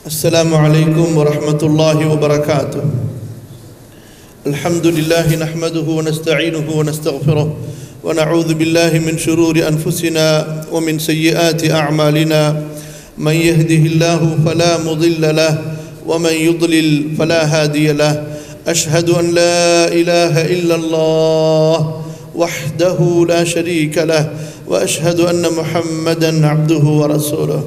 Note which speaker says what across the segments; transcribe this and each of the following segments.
Speaker 1: السلام عليكم ورحمة الله وبركاته الحمد لله نحمده ونستعينه ونستغفره ونعوذ بالله من شرور أنفسنا ومن سيئات أعمالنا من يهده الله فلا مضل له ومن يضلل فلا هادي له أشهد أن لا إله إلا الله وحده لا شريك له وأشهد أن محمدا عبده ورسوله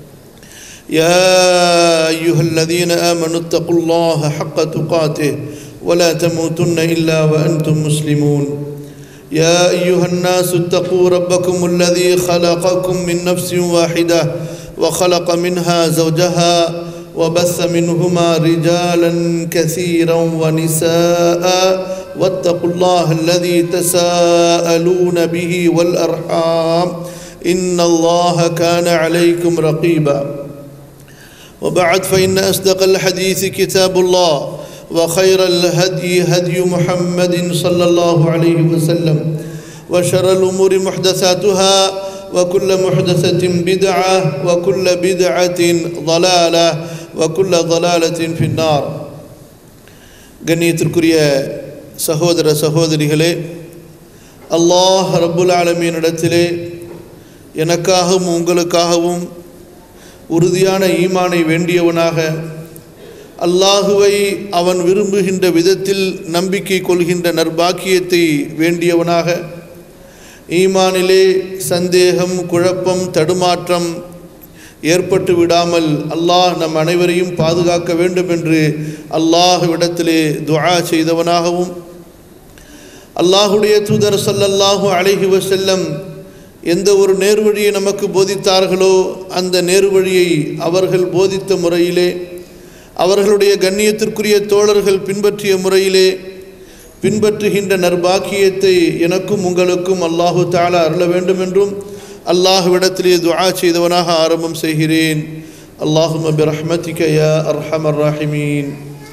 Speaker 1: يا أيها الذين آمنوا اتقوا الله حق تقاته ولا تموتن إلا وأنتم مسلمون يا أيها الناس اتقوا ربكم الذي خلقكم من نفس واحدة وخلق منها زوجها وبث منهما رجالا كثيرا ونساء واتقوا الله الذي تساءلون به والأرحام إن الله كان عليكم رقيبا وبعد فإن أصدق الحديث كتاب الله وخير الهدي هدي محمد صلى الله عليه وسلم وشر الأمور محدثاتها وكل محدثة بدعة وكل بدعة ضلالة وكل ضلالة في النار கண்ணியத்திற்குரிய சகோதர சகோதரிகளே அல்லாஹ் ரப்புல் ஆலமீனிடத்திலே எனக்காகவும் உங்களுக்காகவும் உறுதியான ஈமானை வேண்டியவனாக அல்லாஹுவை அவன் விரும்புகின்ற விதத்தில் நம்பிக்கை கொள்கின்ற நற்பாக்கியத்தை வேண்டியவனாக ஈமானிலே சந்தேகம் குழப்பம் தடுமாற்றம் ஏற்பட்டு விடாமல் அல்லாஹ் நம் அனைவரையும் பாதுகாக்க வேண்டும் என்று அல்லாஹுவிடத்திலே துஆ செய்தவனாகவும் அல்லாஹுடைய தூதர் சல்லல்லாஹு அலைஹி வசல்லம் எந்த ஒரு நேர்வழியை நமக்கு போதித்தார்களோ அந்த நேர்வழியை அவர்கள் போதித்த முறையிலே அவர்களுடைய கண்ணியத்திற்குரிய தோழர்கள் பின்பற்றிய முறையிலே பின்பற்றுகின்ற நற்பாக்கியத்தை எனக்கும் உங்களுக்கும் அல்லாஹு தாலா அருள வேண்டும் என்றும் அல்லாஹுவிடத்திலே துஆ செய்தவனாக ஆரம்பம் செய்கிறேன் அல்லாஹும் பிரஹ்மதிக யா அர்ஹமர் ராஹிமீன்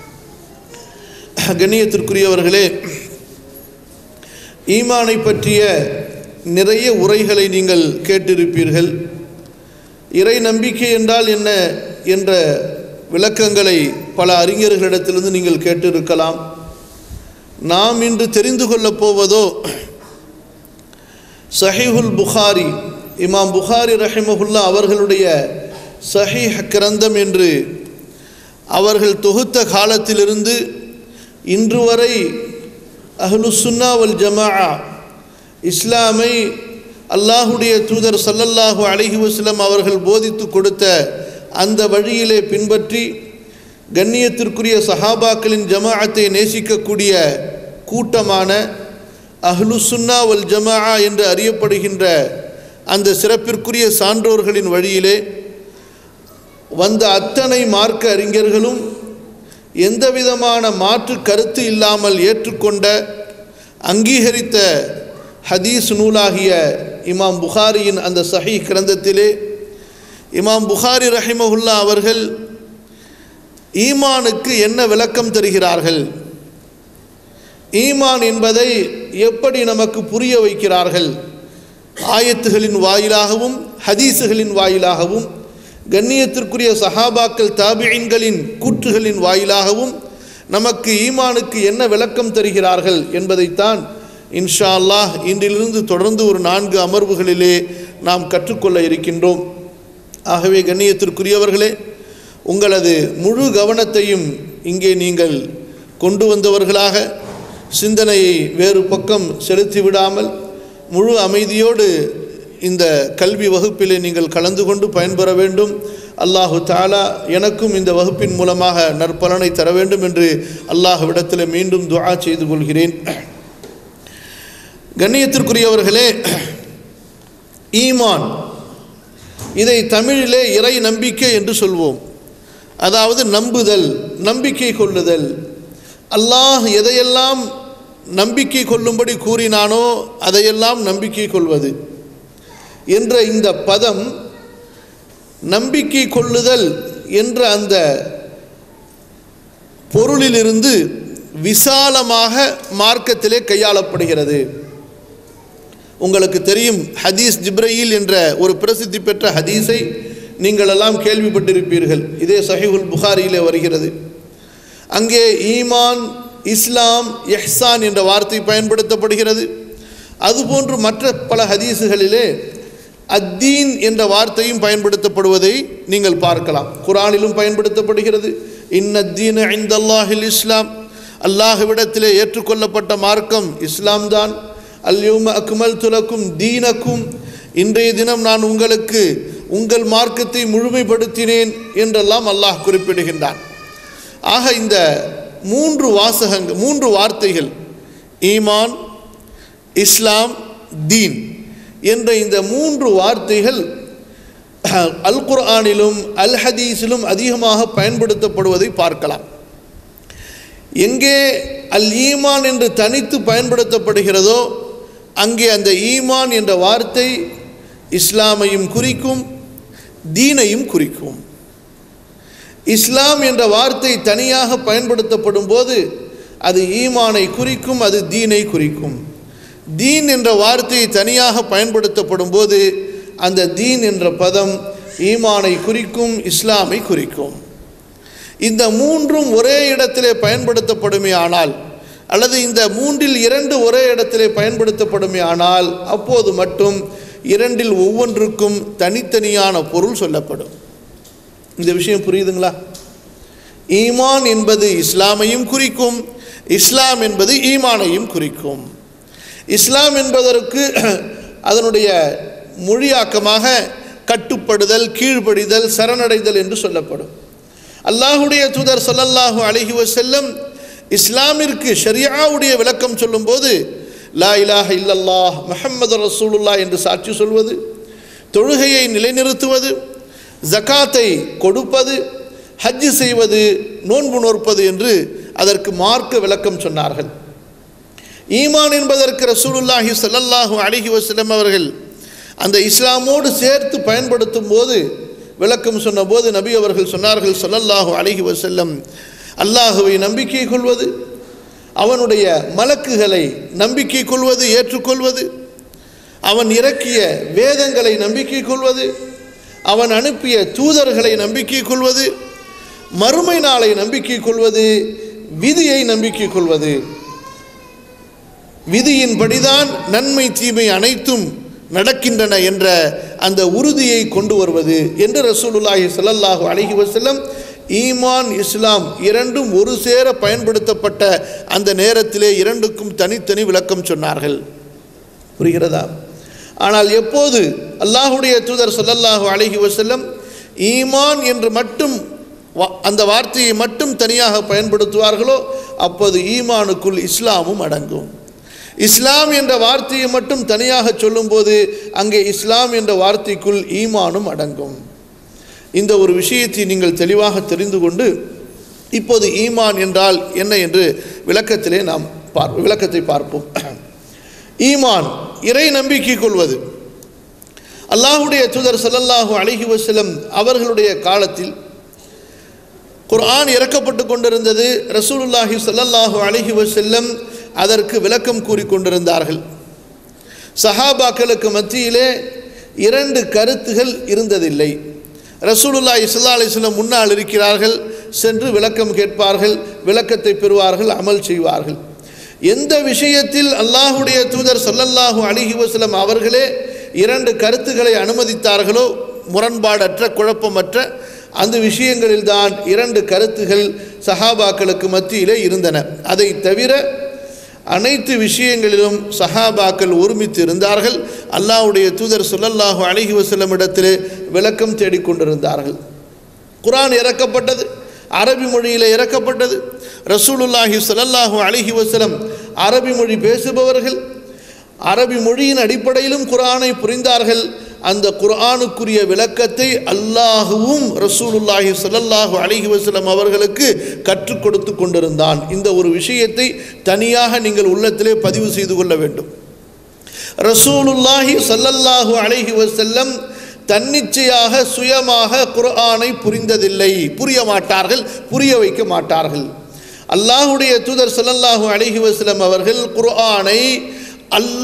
Speaker 1: கண்ணியத்திற்குரியவர்களே ஈமானை பற்றிய நிறைய உரைகளை நீங்கள் கேட்டிருப்பீர்கள் இறை நம்பிக்கை என்றால் என்ன என்ற விளக்கங்களை பல அறிஞர்களிடத்திலிருந்து நீங்கள் கேட்டிருக்கலாம் நாம் இன்று தெரிந்து கொள்ளப் போவதோ சஹீஹுல் புகாரி இமாம் புகாரி ரஹிமஹுல்லா அவர்களுடைய சஹீஹ் கிரந்தம் என்று அவர்கள் தொகுத்த காலத்திலிருந்து இன்று வரை அஹ்லுசுன்னா வல் ஜமாஆ இஸ்லாமை அல்லாஹுடைய தூதர் சல்லல்லாஹு அலஹி வஸ்லம் அவர்கள் போதித்து கொடுத்த அந்த வழியிலே பின்பற்றி கண்ணியத்திற்குரிய சஹாபாக்களின் ஜமாஅத்தை நேசிக்கக்கூடிய கூட்டமான அஹ்லுசுன்னா வல் ஜமா என்று அறியப்படுகின்ற அந்த சிறப்பிற்குரிய சான்றோர்களின் வழியிலே வந்த அத்தனை மார்க்க அறிஞர்களும் எந்த விதமான மாற்று கருத்து இல்லாமல் ஏற்றுக்கொண்ட அங்கீகரித்த ஹதீஸ் நூலாகிய இமாம் புகாரியின் அந்த சஹி கிரந்தத்திலே இமாம் புகாரி ரஹிமஹுல்லா அவர்கள் ஈமானுக்கு என்ன விளக்கம் தருகிறார்கள் ஈமான் என்பதை எப்படி நமக்கு புரிய வைக்கிறார்கள் ஆயத்துகளின் வாயிலாகவும் ஹதீஸுகளின் வாயிலாகவும் கண்ணியத்திற்குரிய சஹாபாக்கள் தாபியின்களின் கூற்றுகளின் வாயிலாகவும் நமக்கு ஈமானுக்கு என்ன விளக்கம் தருகிறார்கள் என்பதைத்தான் இன்ஷா அல்லாஹ் இன்றிலிருந்து தொடர்ந்து ஒரு நான்கு அமர்வுகளிலே நாம் கற்றுக்கொள்ள இருக்கின்றோம் ஆகவே கண்ணியத்திற்குரியவர்களே உங்களது முழு கவனத்தையும் இங்கே நீங்கள் கொண்டு வந்தவர்களாக சிந்தனையை வேறு பக்கம் செலுத்தி விடாமல் முழு அமைதியோடு இந்த கல்வி வகுப்பிலே நீங்கள் கலந்து கொண்டு பயன்பெற வேண்டும் அல்லாஹு தாலா எனக்கும் இந்த வகுப்பின் மூலமாக நற்பலனை தர வேண்டும் என்று அல்லாஹ்விடத்தில் மீண்டும் துஆ செய்து கொள்கிறேன் கண்ணியத்திற்குரியவர்களே ஈமான் இதை தமிழிலே இறை நம்பிக்கை என்று சொல்வோம் அதாவது நம்புதல் நம்பிக்கை கொள்ளுதல் அல்லாஹ் எதையெல்லாம் நம்பிக்கை கொள்ளும்படி கூறினானோ அதையெல்லாம் நம்பிக்கை கொள்வது என்ற இந்த பதம் நம்பிக்கை கொள்ளுதல் என்ற அந்த பொருளிலிருந்து விசாலமாக மார்க்கத்திலே கையாளப்படுகிறது உங்களுக்கு தெரியும் ஹதீஸ் ஜிப்ரயில் என்ற ஒரு பிரசித்தி பெற்ற ஹதீஸை நீங்கள் எல்லாம் கேள்விப்பட்டிருப்பீர்கள் இதே சஹிஹுல் புகாரியிலே வருகிறது அங்கே ஈமான் இஸ்லாம் எஹ்சான் என்ற வார்த்தை பயன்படுத்தப்படுகிறது அதுபோன்று மற்ற பல ஹதீஸுகளிலே அத்தீன் என்ற வார்த்தையும் பயன்படுத்தப்படுவதை நீங்கள் பார்க்கலாம் குரானிலும் பயன்படுத்தப்படுகிறது இன்னத்தீன ஐந்தல்லாஹில் இஸ்லாம் அல்லாஹ்விடத்திலே ஏற்றுக்கொள்ளப்பட்ட மார்க்கம் இஸ்லாம் தான் அல்யூம அக்மல் துலக்கும் தீனக்கும் இன்றைய தினம் நான் உங்களுக்கு உங்கள் மார்க்கத்தை முழுமைப்படுத்தினேன் என்றெல்லாம் அல்லாஹ் குறிப்பிடுகின்றான் ஆக இந்த மூன்று வாசகங்கள் மூன்று வார்த்தைகள் ஈமான் இஸ்லாம் தீன் என்ற இந்த மூன்று வார்த்தைகள் அல் குர்ஆனிலும் அல் ஹதீஸிலும் அதிகமாக பயன்படுத்தப்படுவதை பார்க்கலாம் எங்கே அல் ஈமான் என்று தனித்து பயன்படுத்தப்படுகிறதோ அங்கே அந்த ஈமான் என்ற வார்த்தை இஸ்லாமையும் குறிக்கும் தீனையும் குறிக்கும் இஸ்லாம் என்ற வார்த்தை தனியாக பயன்படுத்தப்படும் போது அது ஈமானை குறிக்கும் அது தீனை குறிக்கும் தீன் என்ற வார்த்தை தனியாக பயன்படுத்தப்படும் போது அந்த தீன் என்ற பதம் ஈமானை குறிக்கும் இஸ்லாமை குறிக்கும் இந்த மூன்றும் ஒரே இடத்திலே பயன்படுத்தப்படுமே ஆனால் அல்லது இந்த மூன்றில் இரண்டு ஒரே இடத்திலே பயன்படுத்தப்படுமே ஆனால் அப்போது மட்டும் இரண்டில் ஒவ்வொன்றுக்கும் தனித்தனியான பொருள் சொல்லப்படும் இந்த விஷயம் புரியுதுங்களா ஈமான் என்பது இஸ்லாமையும் குறிக்கும் இஸ்லாம் என்பது ஈமானையும் குறிக்கும் இஸ்லாம் என்பதற்கு அதனுடைய மொழியாக்கமாக கட்டுப்படுதல் கீழ்ப்படிதல் சரணடைதல் என்று சொல்லப்படும் அல்லாஹுடைய தூதர் சொல்லல்லாஹு அழகி வசல்லம் இஸ்லாமிற்கு ஷரியாவுடைய விளக்கம் சொல்லும்போது லா இலாஹ இல்லல்லாஹ் முஹம்மது ரசூலுல்லா என்று சாட்சி சொல்வது தொழுகையை நிலைநிறுத்துவது ஜக்காத்தை கொடுப்பது ஹஜ்ஜு செய்வது நோன்பு நோற்பது என்று அதற்கு மார்க்க விளக்கம் சொன்னார்கள் ஈமான் என்பதற்கு ரசூலுல்லாஹி ஸல்லல்லாஹு அலைஹி வஸல்லம் அவர்கள் அந்த இஸ்லாமோடு சேர்த்து பயன்படுத்தும் போது விளக்கம் சொன்னபோது நபி அவர்கள் சொன்னார்கள் ஸல்லல்லாஹு அலைஹி வஸல்லம் அல்லாஹுவை நம்பிக்கை கொள்வது அவனுடைய மலக்குகளை நம்பிக்கை கொள்வது ஏற்றுக்கொள்வது அவன் இறக்கிய வேதங்களை நம்பிக்கை கொள்வது அவன் அனுப்பிய தூதர்களை நம்பிக்கை கொள்வது மறுமை நாளை நம்பிக்கை கொள்வது விதியை நம்பிக்கை கொள்வது விதியின்படிதான் நன்மை தீமை அனைத்தும் நடக்கின்றன என்ற அந்த உறுதியை கொண்டு வருவது என்று ரசூலுல்லாஹி ஸல்லல்லாஹு அலைஹி வஸல்லம் ஈமான் இஸ்லாம் இரண்டும் ஒரு சேர பயன்படுத்தப்பட்ட அந்த நேரத்திலே இரண்டுக்கும் தனித்தனி விளக்கம் சொன்னார்கள் புரிகிறதா ஆனால் எப்போது அல்லாஹுடைய தூதர் ஸல்லல்லாஹு அலைஹி வஸல்லம் ஈமான் என்று மட்டும் வா- அந்த வார்த்தையை மட்டும் தனியாக பயன்படுத்துவார்களோ அப்போது ஈமானுக்குள் இஸ்லாமும் அடங்கும் இஸ்லாம் என்ற வார்த்தையை மட்டும் தனியாக சொல்லும்போது அங்கே இஸ்லாம் என்ற வார்த்தைக்குள் ஈமானும் அடங்கும் இந்த ஒரு விஷயத்தை நீங்கள் தெளிவாக தெரிந்து கொண்டு இப்போது ஈமான் என்றால் என்ன என்று விளக்கத்திலே நாம் பார் விளக்கத்தை பார்ப்போம் ஈமான் இறை நம்பிக்கை கொள்வது அல்லாஹுடைய தூதர் ஸல்லல்லாஹு அலைஹி வஸல்லம் அவர்களுடைய காலத்தில் குர்ஆன் இறக்கப்பட்டு கொண்டிருந்தது ரசூலுல்லாஹி ஸல்லல்லாஹு அலைஹி வஸல்லம் அதற்கு விளக்கம் கூறிக்கொண்டிருந்தார்கள் சஹாபாக்களுக்கு மத்தியிலே இரண்டு கருத்துகள் இருந்ததில்லை ரசூலுல்லாஹி ஸல்லல்லாஹு அலைஹி வஸல்லம் முன்னால் இருக்கிறார்கள் சென்று விளக்கம் கேட்பார்கள் விளக்கத்தை பெறுவார்கள் அமல் செய்வார்கள் எந்த விஷயத்தில் அல்லாஹுடைய தூதர் ஸல்லல்லாஹு அலைஹி வஸல்லம் அவர்களே இரண்டு கருத்துக்களை அனுமதித்தார்களோ முரண்பாடற்ற குழப்பமற்ற அந்த விஷயங்களில்தான் இரண்டு கருத்துகள் சஹாபாக்களுக்கு மத்தியிலே இருந்தன அதை தவிர அனைத்து விஷயங்களிலும் சஹாபாக்கள் ஒருமித்து இருந்தார்கள் அல்லாஹ்வுடைய தூதர் ஸல்லல்லாஹு அலைஹி வஸல்லம் இடத்திலே விளக்கம் தேடிக்கொண்டிருந்தார்கள் குர்ஆன் இறக்கப்பட்டது அரபி மொழியில் இறக்கப்பட்டது ரசூலுல்லாஹி ஸல்லல்லாஹு அலைஹி வஸல்லம் அரபி மொழி பேசுபவர்கள் அரபி மொழியின் அடிப்படையிலும் குர்ஆனை புரிந்தார்கள் அந்த குர்ஆனுக்குரிய விளக்கத்தை அல்லாஹுவும் ரசூலுல்லாஹி ஸல்லல்லாஹு அலைஹி வஸல்லம் அவர்களுக்கு கற்றுக் கொடுத்து கொண்டிருந்தான் இந்த ஒரு விஷயத்தை தனியாக நீங்கள் உள்ளத்திலே பதிவு செய்து கொள்ள வேண்டும் ரசூலுல்லாஹி ஸல்லல்லாஹு அலைஹி வஸல்லம் தன்னிச்சையாக சுயமாக குர்ஆனை புரிந்ததில்லை புரிய மாட்டார்கள் புரிய வைக்க மாட்டார்கள் அல்லாஹுடைய தூதர் ஸல்லல்லாஹு அலைஹி வஸல்லம் அவர்கள் குர்ஆனை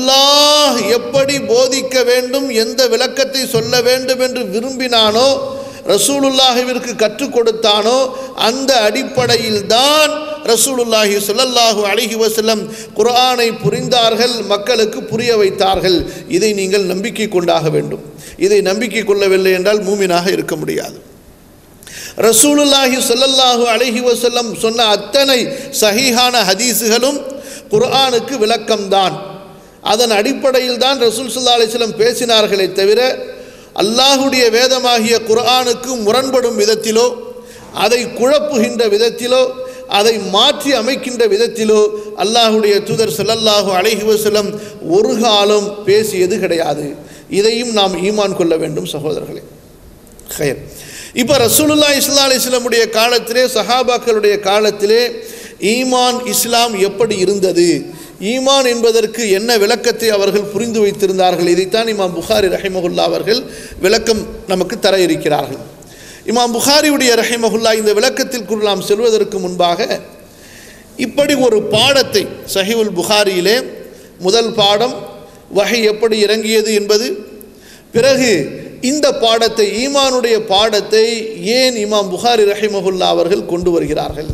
Speaker 1: அல்லாஹ் எப்படி போதிக்க வேண்டும் எந்த விளக்கத்தை சொல்ல வேண்டும் என்று விரும்பினானோ ரசூலுல்லாஹிற்கு கற்றுக் கொடுத்தானோ அந்த அடிப்படையில் தான் ரசூலுல்லாஹி ஸல்லல்லாஹு அலைஹி வஸல்லம் குர்ஆனை புரிந்தார்கள் மக்களுக்கு புரிய வைத்தார்கள் இதை நீங்கள் நம்பிக்கை கொண்டாக வேண்டும் இதை நம்பிக்கை கொள்ளவில்லை என்றால் மூமினாக இருக்க முடியாது ரசூலுல்லாஹி ஸல்லல்லாஹு அலைஹி வஸல்லம் சொன்ன அத்தனை சஹீஹான ஹதீஸுகளும் குர்ஆனுக்கு விளக்கம்தான் அதன் அடிப்படையில் தான் ரசூல் ஸல்லல்லாஹு அலைஹி வஸல்லம் பேசினார்களே தவிர அல்லாஹுடைய வேதமாகிய குர்ஆனுக்கு முரண்படும் விதத்திலோ அதை குழப்புகின்ற விதத்திலோ அதை மாற்றி அமைக்கின்ற விதத்திலோ அல்லாஹுடைய தூதர் ஸல்லல்லாஹு அலைஹி வஸல்லம் ஒரு காலம் பேசியது கிடையாது இதையும் நாம் ஈமான் கொள்ள வேண்டும் சகோதரர்களே ஹயர் இப்போ ரசூலுல்லா இஸ்லா அலிஸ்லமுடைய காலத்திலே சஹாபாக்களுடைய காலத்திலே ஈமான் இஸ்லாம் எப்படி இருந்தது ஈமான் என்பதற்கு என்ன விளக்கத்தை அவர்கள் புரிந்து வைத்திருந்தார்கள் இதைத்தான் இமாம் புகாரி ரஹிமகுல்லா அவர்கள் விளக்கம் நமக்கு தர இருக்கிறார்கள் இமாம் புகாரியுடைய ரஹிமகுல்லா இந்த விளக்கத்திற்குள் நாம் செல்வதற்கு முன்பாக இப்படி ஒரு பாடத்தை சஹிவுல் புகாரியிலே முதல் பாடம் வகை எப்படி இறங்கியது என்பது பிறகு இந்த பாடத்தை ஈமானுடைய பாடத்தை ஏன் இமாம் புகாரி ரஹிமகுல்லா அவர்கள் கொண்டு வருகிறார்கள்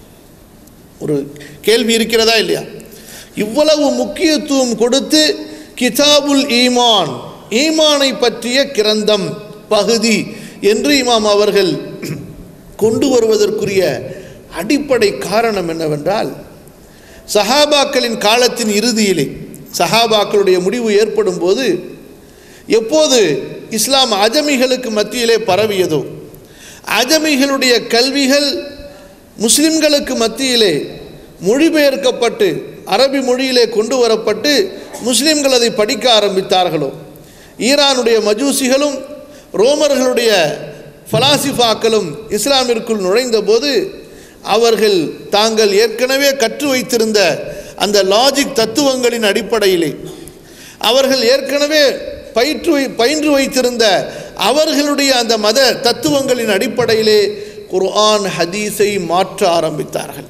Speaker 1: ஒரு கேள்வி இருக்கிறதா இல்லையா இவ்வளவு முக்கியத்துவம் கொடுத்து கிதாபுல் ஈமான் ஈமானை பற்றிய கிரந்தம் பகுதி என்று இமாம் அவர்கள் கொண்டு வருவதற்குரிய அடிப்படை காரணம் என்னவென்றால் சஹாபாக்களின் காலத்தின் இறுதியிலே சஹாபாக்களுடைய முடிவு ஏற்படும் போது எப்போது இஸ்லாம் அஜமிகளுக்கு மத்தியிலே பரவியதோ அஜமிகளுடைய கல்விகள் முஸ்லிம்களுக்கு மத்தியிலே மொழிபெயர்க்கப்பட்டு அரபி மொழியிலே கொண்டு வரப்பட்டு முஸ்லிம்கள் அதை படிக்க ஆரம்பித்தார்களோ ஈரானுடைய மஜூசிகளும் ரோமர்களுடைய ஃபலாசிஃபாக்களும் இஸ்லாமிற்குள் நுழைந்தபோது அவர்கள் தாங்கள் ஏற்கனவே கற்று வைத்திருந்த அந்த லாஜிக் தத்துவங்களின் அடிப்படையிலே அவர்கள் ஏற்கனவே பயிற்று வை- பயின்று வைத்திருந்த அவர்களுடைய அந்த மத தத்துவங்களின் அடிப்படையிலே குர்ஆன் ஹதீஸை மாற்ற ஆரம்பித்தார்கள்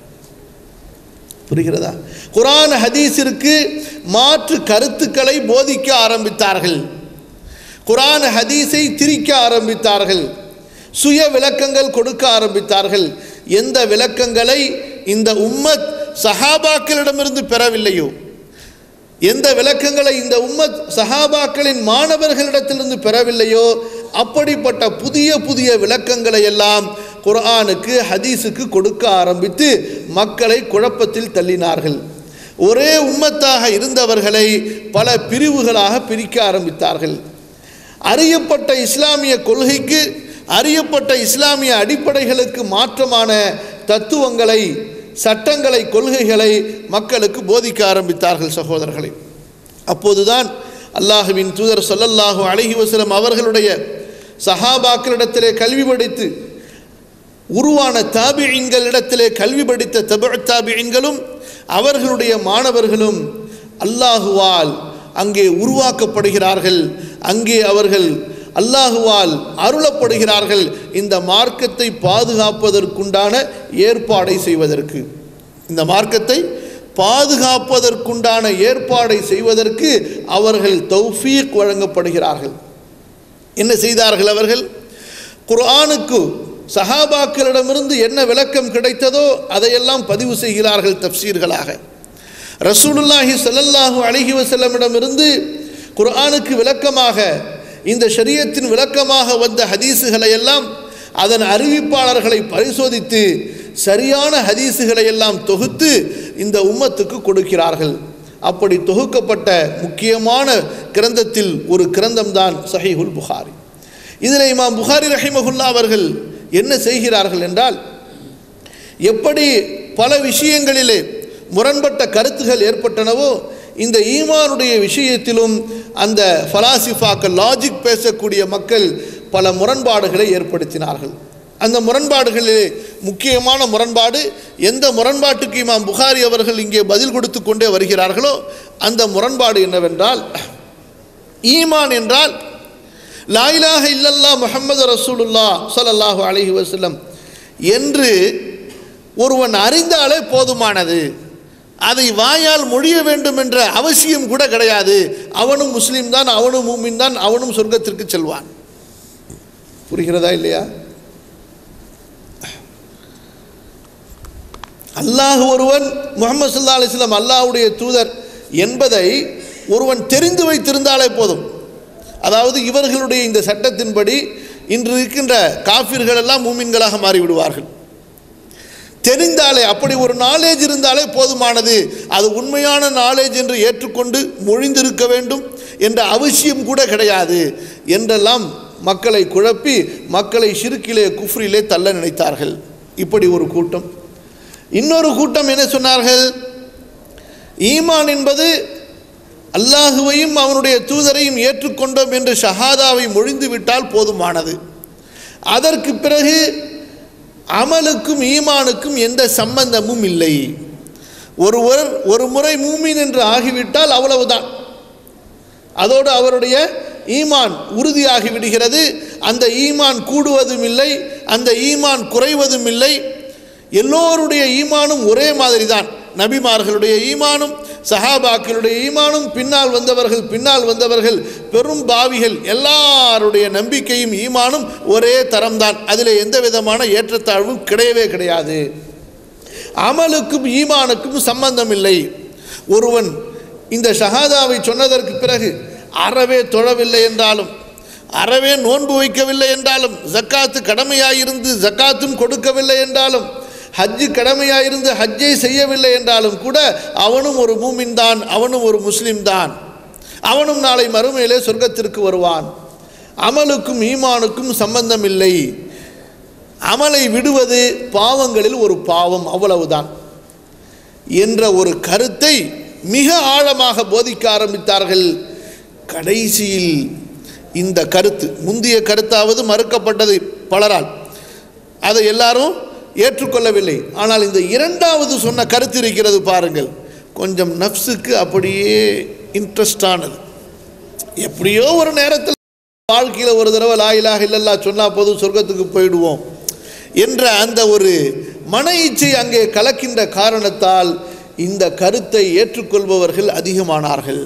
Speaker 1: புரிகிறதா குர்ஆன் ஹதீஸிற்கு மாற்று கருத்துக்களை போதிக்க ஆரம்பித்தார்கள் குர்ஆன் ஹதீஸை திரிக்க ஆரம்பித்தார்கள் சுய விளக்கங்கள் கொடுக்க ஆரம்பித்தார்கள் எந்த விளக்கங்களை இந்த உம்மத் சஹாபாக்களிடமிருந்து பெறவில்லையோ எந்த விளக்கங்களை இந்த உம்மத் சஹாபாக்களின் மாணவர்களிடத்திலிருந்து பெறவில்லையோ அப்படிப்பட்ட புதிய புதிய விளக்கங்களை எல்லாம் குர்ஆனுக்கு ஹதீஸுக்கு கொடுக்க ஆரம்பித்து மக்களை குழப்பத்தில் தள்ளினார்கள் ஒரே உம்மத்தாக இருந்தவர்களை பல பிரிவுகளாக பிரிக்க ஆரம்பித்தார்கள் அறியப்பட்ட இஸ்லாமிய கொள்கைக்கு அறியப்பட்ட இஸ்லாமிய அடிப்படைகளுக்கு மாற்றமான தத்துவங்களை சட்டங்களை கொள்கைகளை மக்களுக்கு போதிக்க ஆரம்பித்தார்கள் சகோதரர்களை அப்போதுதான் அல்லாஹுவின் தூதர் ஸல்லல்லாஹு அலைஹி வஸல்லம் அவர்களுடைய சஹாபாக்களிடத்திலே கல்வி படித்து உருவான தாபியின்களிடத்திலே கல்வி படித்த தபு தாபியின்களும் அவர்களுடைய மாணவர்களும் அல்லாஹுவால் அங்கே உருவாக்கப்படுகிறார்கள் அங்கே அவர்கள் அல்லாஹுவால் அருளப்படுகிறார்கள் இந்த மார்க்கத்தை பாதுகாப்பதற்குண்டான ஏற்பாடை செய்வதற்கு இந்த மார்க்கத்தை பாதுகாப்பதற்குண்டான ஏற்பாடை செய்வதற்கு அவர்கள் தௌஃபீக் வழங்கப்படுகிறார்கள் என்ன செய்தார்கள் அவர்கள் குர்ஆனுக்கு சஹாபாக்களிடமிருந்து என்ன விளக்கம் கிடைத்ததோ அதையெல்லாம் பதிவு செய்கிறார்கள் தப்சீர்களாக ரசூலுல்லாஹி ஸல்லல்லாஹு அலைஹி வஸல்லமிடமிருந்து குர்ஆனுக்கு விளக்கமாக இந்த ஷரியத்தின் விளக்கமாக வந்த ஹதீஸுகளை எல்லாம் அதன் அறிவிப்பாளர்களை பரிசோதித்து சரியான ஹதீஸுகளை எல்லாம் தொகுத்து இந்த உம்மத்துக்கு கொடுக்கிறார்கள் அப்படி தொகுக்கப்பட்ட முக்கியமான கிரந்தத்தில் ஒரு கிரந்தம்தான் சஹீஹுல் புகாரி இதில் இமாம் புகாரி ரஹிமகுல்லா அவர்கள் என்ன செய்கிறார்கள் என்றால் எப்படி பல விஷயங்களிலே முரண்பட்ட கருத்துகள் ஏற்பட்டனவோ இந்த ஈமானுடைய விஷயத்திலும் அந்த ஃபலாசிஃபாக்கள் லாஜிக் பேசக்கூடிய மக்கள் பல முரண்பாடுகளை ஏற்படுத்தினார்கள் அந்த முரண்பாடுகளிலே முக்கியமான முரண்பாடு எந்த முரண்பாட்டுக்கு இமாம் புகாரி அவர்கள் இங்கே பதில் கொடுத்து கொண்டே வருகிறார்களோ அந்த முரண்பாடு என்னவென்றால் ஈமான் என்றால் லாயிலாக இல்லல்லா முஹம்மது ரசூலுல்லா ஸல்லல்லாஹு அலைஹி வஸல்லம் என்று ஒருவன் அறிந்தாலே போதுமானது அதை வாயால் மொழிய வேண்டும் என்ற அவசியம் கூட கிடையாது அவனும் முஸ்லீம் தான் அவனும் மூமின் தான் அவனும் சொர்க்கத்திற்கு செல்வான் புரிகிறதா இல்லையா அல்லாஹ் ஒருவன் முகமது சல்லா அலிஸ்லாம் அல்லாஹ்வுடைய தூதர் என்பதை ஒருவன் தெரிந்து வைத்திருந்தாலே போதும் அதாவது இவர்களுடைய இந்த சட்டத்தின்படி இன்று இருக்கின்ற காஃபிர்கள் எல்லாம் மூமின்களாக மாறிவிடுவார்கள் தெரிந்தாலே அப்படி ஒரு நாலேஜ் இருந்தாலே போதுமானது அது உண்மையான நாலேஜ் என்று ஏற்றுக்கொண்டு மொழிந்திருக்க வேண்டும் என்ற அவசியம் கூட கிடையாது என்றெல்லாம் மக்களை குழப்பி மக்களை சிறுக்கிலே குஃப்ரிலே தள்ள நினைத்தார்கள் இப்படி ஒரு கூட்டம் இன்னொரு கூட்டம் என்ன சொன்னார்கள் ஈமான் என்பது அல்லாஹுவையும் அவனுடைய தூதரையும் ஏற்றுக்கொண்டோம் என்று ஷஹாதாவை மொழிந்து விட்டால் போதுமானது அதற்கு பிறகு அமலுக்கும் ஈமானுக்கும் எந்த சம்பந்தமும் இல்லை ஒருவர் ஒரு முறை மூமின் என்று ஆகிவிட்டால் அவ்வளவுதான் அதோடு அவருடைய ஈமான் உறுதியாகி விடுகிறது அந்த ஈமான் கூடுவதும் இல்லை அந்த ஈமான் குறைவதும் இல்லை எல்லோருடைய ஈமானும் ஒரே மாதிரி தான் நபிமார்களுடைய ஈமானும் சஹாபாக்களுடைய ஈமானும் பின்னால் வந்தவர்கள் பின்னால் வந்தவர்கள் பெரும் பாவிகள் எல்லாருடைய நம்பிக்கையும் ஈமானும் ஒரே தரம்தான் அதில் எந்த விதமான ஏற்றத்தாழ்வும் கிடையவே கிடையாது அமலுக்கும் ஈமானுக்கும் சம்பந்தம் இல்லை ஒருவன் இந்த ஷஹாதாவை சொன்னதற்கு பிறகு அறவே தொழவில்லை என்றாலும் அறவே நோன்பு வைக்கவில்லை என்றாலும் ஜக்காத்து கடமையாயிருந்து ஜக்காத்தும் கொடுக்கவில்லை என்றாலும் ஹஜ்ஜு கடமையாயிருந்து ஹஜ்ஜை செய்யவில்லை என்றாலும் கூட அவனும் ஒரு மூமின் தான் அவனும் ஒரு முஸ்லிம் தான் அவனும் நாளை மறுமையிலே சொர்க்கத்திற்கு வருவான் அமலுக்கும் ஈமானுக்கும் சம்பந்தம் இல்லை அமலை விடுவது பாவங்களில் ஒரு பாவம் அவ்வளவுதான் என்ற ஒரு கருத்தை மிக ஆழமாக போதிக்க ஆரம்பித்தார்கள் கடைசியில் இந்த கருத்து முந்தைய கருத்தாவது மறுக்கப்பட்டது பலரால் அதை எல்லாரும் ஏற்றுக்கொள்ளவில்லை ஆனால் இந்த இரண்டாவது சொன்ன கருத்து இருக்கிறது பாருங்கள் கொஞ்சம் நப்சுக்கு அப்படியே இன்ட்ரெஸ்டானது எப்படியோ ஒரு நேரத்தில் வாழ்க்கையில் ஒரு தடவை லாயிலாக இல்லல்லா சொன்னால் போதும் சொர்க்கத்துக்கு போயிடுவோம் என்ற அந்த ஒரு மன இச்சை அங்கே கலக்கின்ற காரணத்தால் இந்த கருத்தை ஏற்றுக்கொள்பவர்கள் அதிகமானார்கள்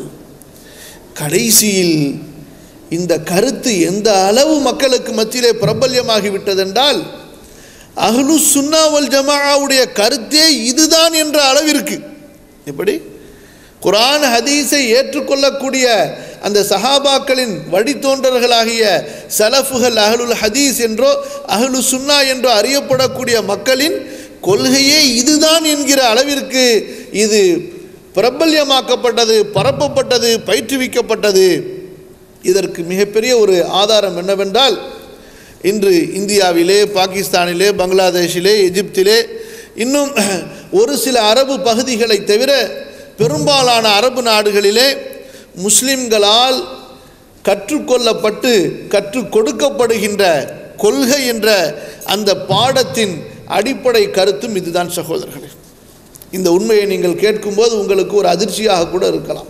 Speaker 1: கடைசியில் இந்த கருத்து எந்த அளவு மக்களுக்கு மத்தியிலே பிரபல்யமாகி விட்டதென்றால் அஹ்லு சுன்னாவல் ஜமாவுடைய கருத்தே இதுதான் என்ற அளவிற்கு எப்படி குரான் ஹதீஸை ஏற்றுக்கொள்ளக்கூடிய அந்த சஹாபாக்களின் வழித்தோன்றர்களாகிய சலஃபுகள் அஹ்லுல் ஹதீஸ் என்றோ அஹ்லு சுன்னா என்றோ அறியப்படக்கூடிய மக்களின் கொள்கையே இதுதான் என்கிற அளவிற்கு இது பிரபல்யமாக்கப்பட்டது பரப்பப்பட்டது பயிற்றுவிக்கப்பட்டது இதற்கு மிகப்பெரிய ஒரு ஆதாரம் என்னவென்றால் இன்று இந்தியாவிலே பாகிஸ்தானிலே பங்களாதேஷிலே எகிப்திலே இன்னும் ஒரு சில அரபு பகுதிகளை தவிர பெரும்பாலான அரபு நாடுகளிலே முஸ்லிம்களால் கற்றுக்கொள்ளப்பட்டு கற்றுக் கொடுக்கப்படுகின்ற கொள்கை என்ற அந்த பாடத்தின் அடிப்படை கருத்தும் இதுதான் சகோதரர்களே இந்த உண்மையை நீங்கள் கேட்கும்போது உங்களுக்கு ஒரு அதிர்ச்சியாக கூட இருக்கலாம்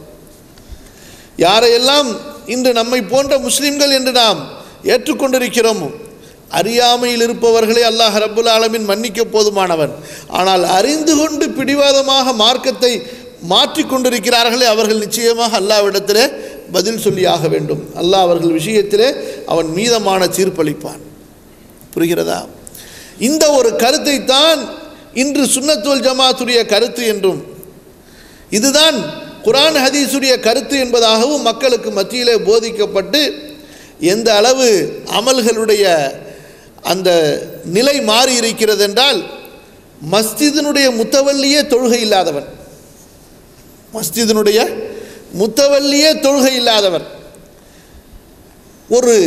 Speaker 1: யாரையெல்லாம் இன்று நம்மை போன்ற முஸ்லிம்கள் என்று நாம் ஏற்றுக்கொண்டிருக்கிறோமோ அறியாமையில் இருப்பவர்களை அல்லாஹ் ரப்புல் ஆலமின் மன்னிக்க போதுமானவன் ஆனால் அறிந்து கொண்டு பிடிவாதமாக மார்க்கத்தை மாற்றிக் கொண்டிருக்கிறார்களே அவர்கள் நிச்சயமாக அல்லாவிடத்திலே பதில் சொல்லியாக வேண்டும் அல்லாஹ் அவர்கள் விஷயத்திலே அவன் மீதமான தீர்ப்பளிப்பான் புரிகிறதா இந்த ஒரு கருத்தை தான் இன்று சுன்னத்துல் ஜமாத்துடைய கருத்து என்றும் இதுதான் குரான் ஹதீஸுடைய கருத்து என்பதாகவும் மக்களுக்கு மத்தியிலே போதிக்கப்பட்டு எந்த அளவு அமல்களுடைய அந்த நிலை மாறி இருக்கிறது என்றால் மஸ்ஜிதினுடைய முத்தவல்லியே தொழுகை இல்லாதவன் மஸ்ஜிதினுடைய முத்தவல்லியே தொழுகை இல்லாதவன் ஒரு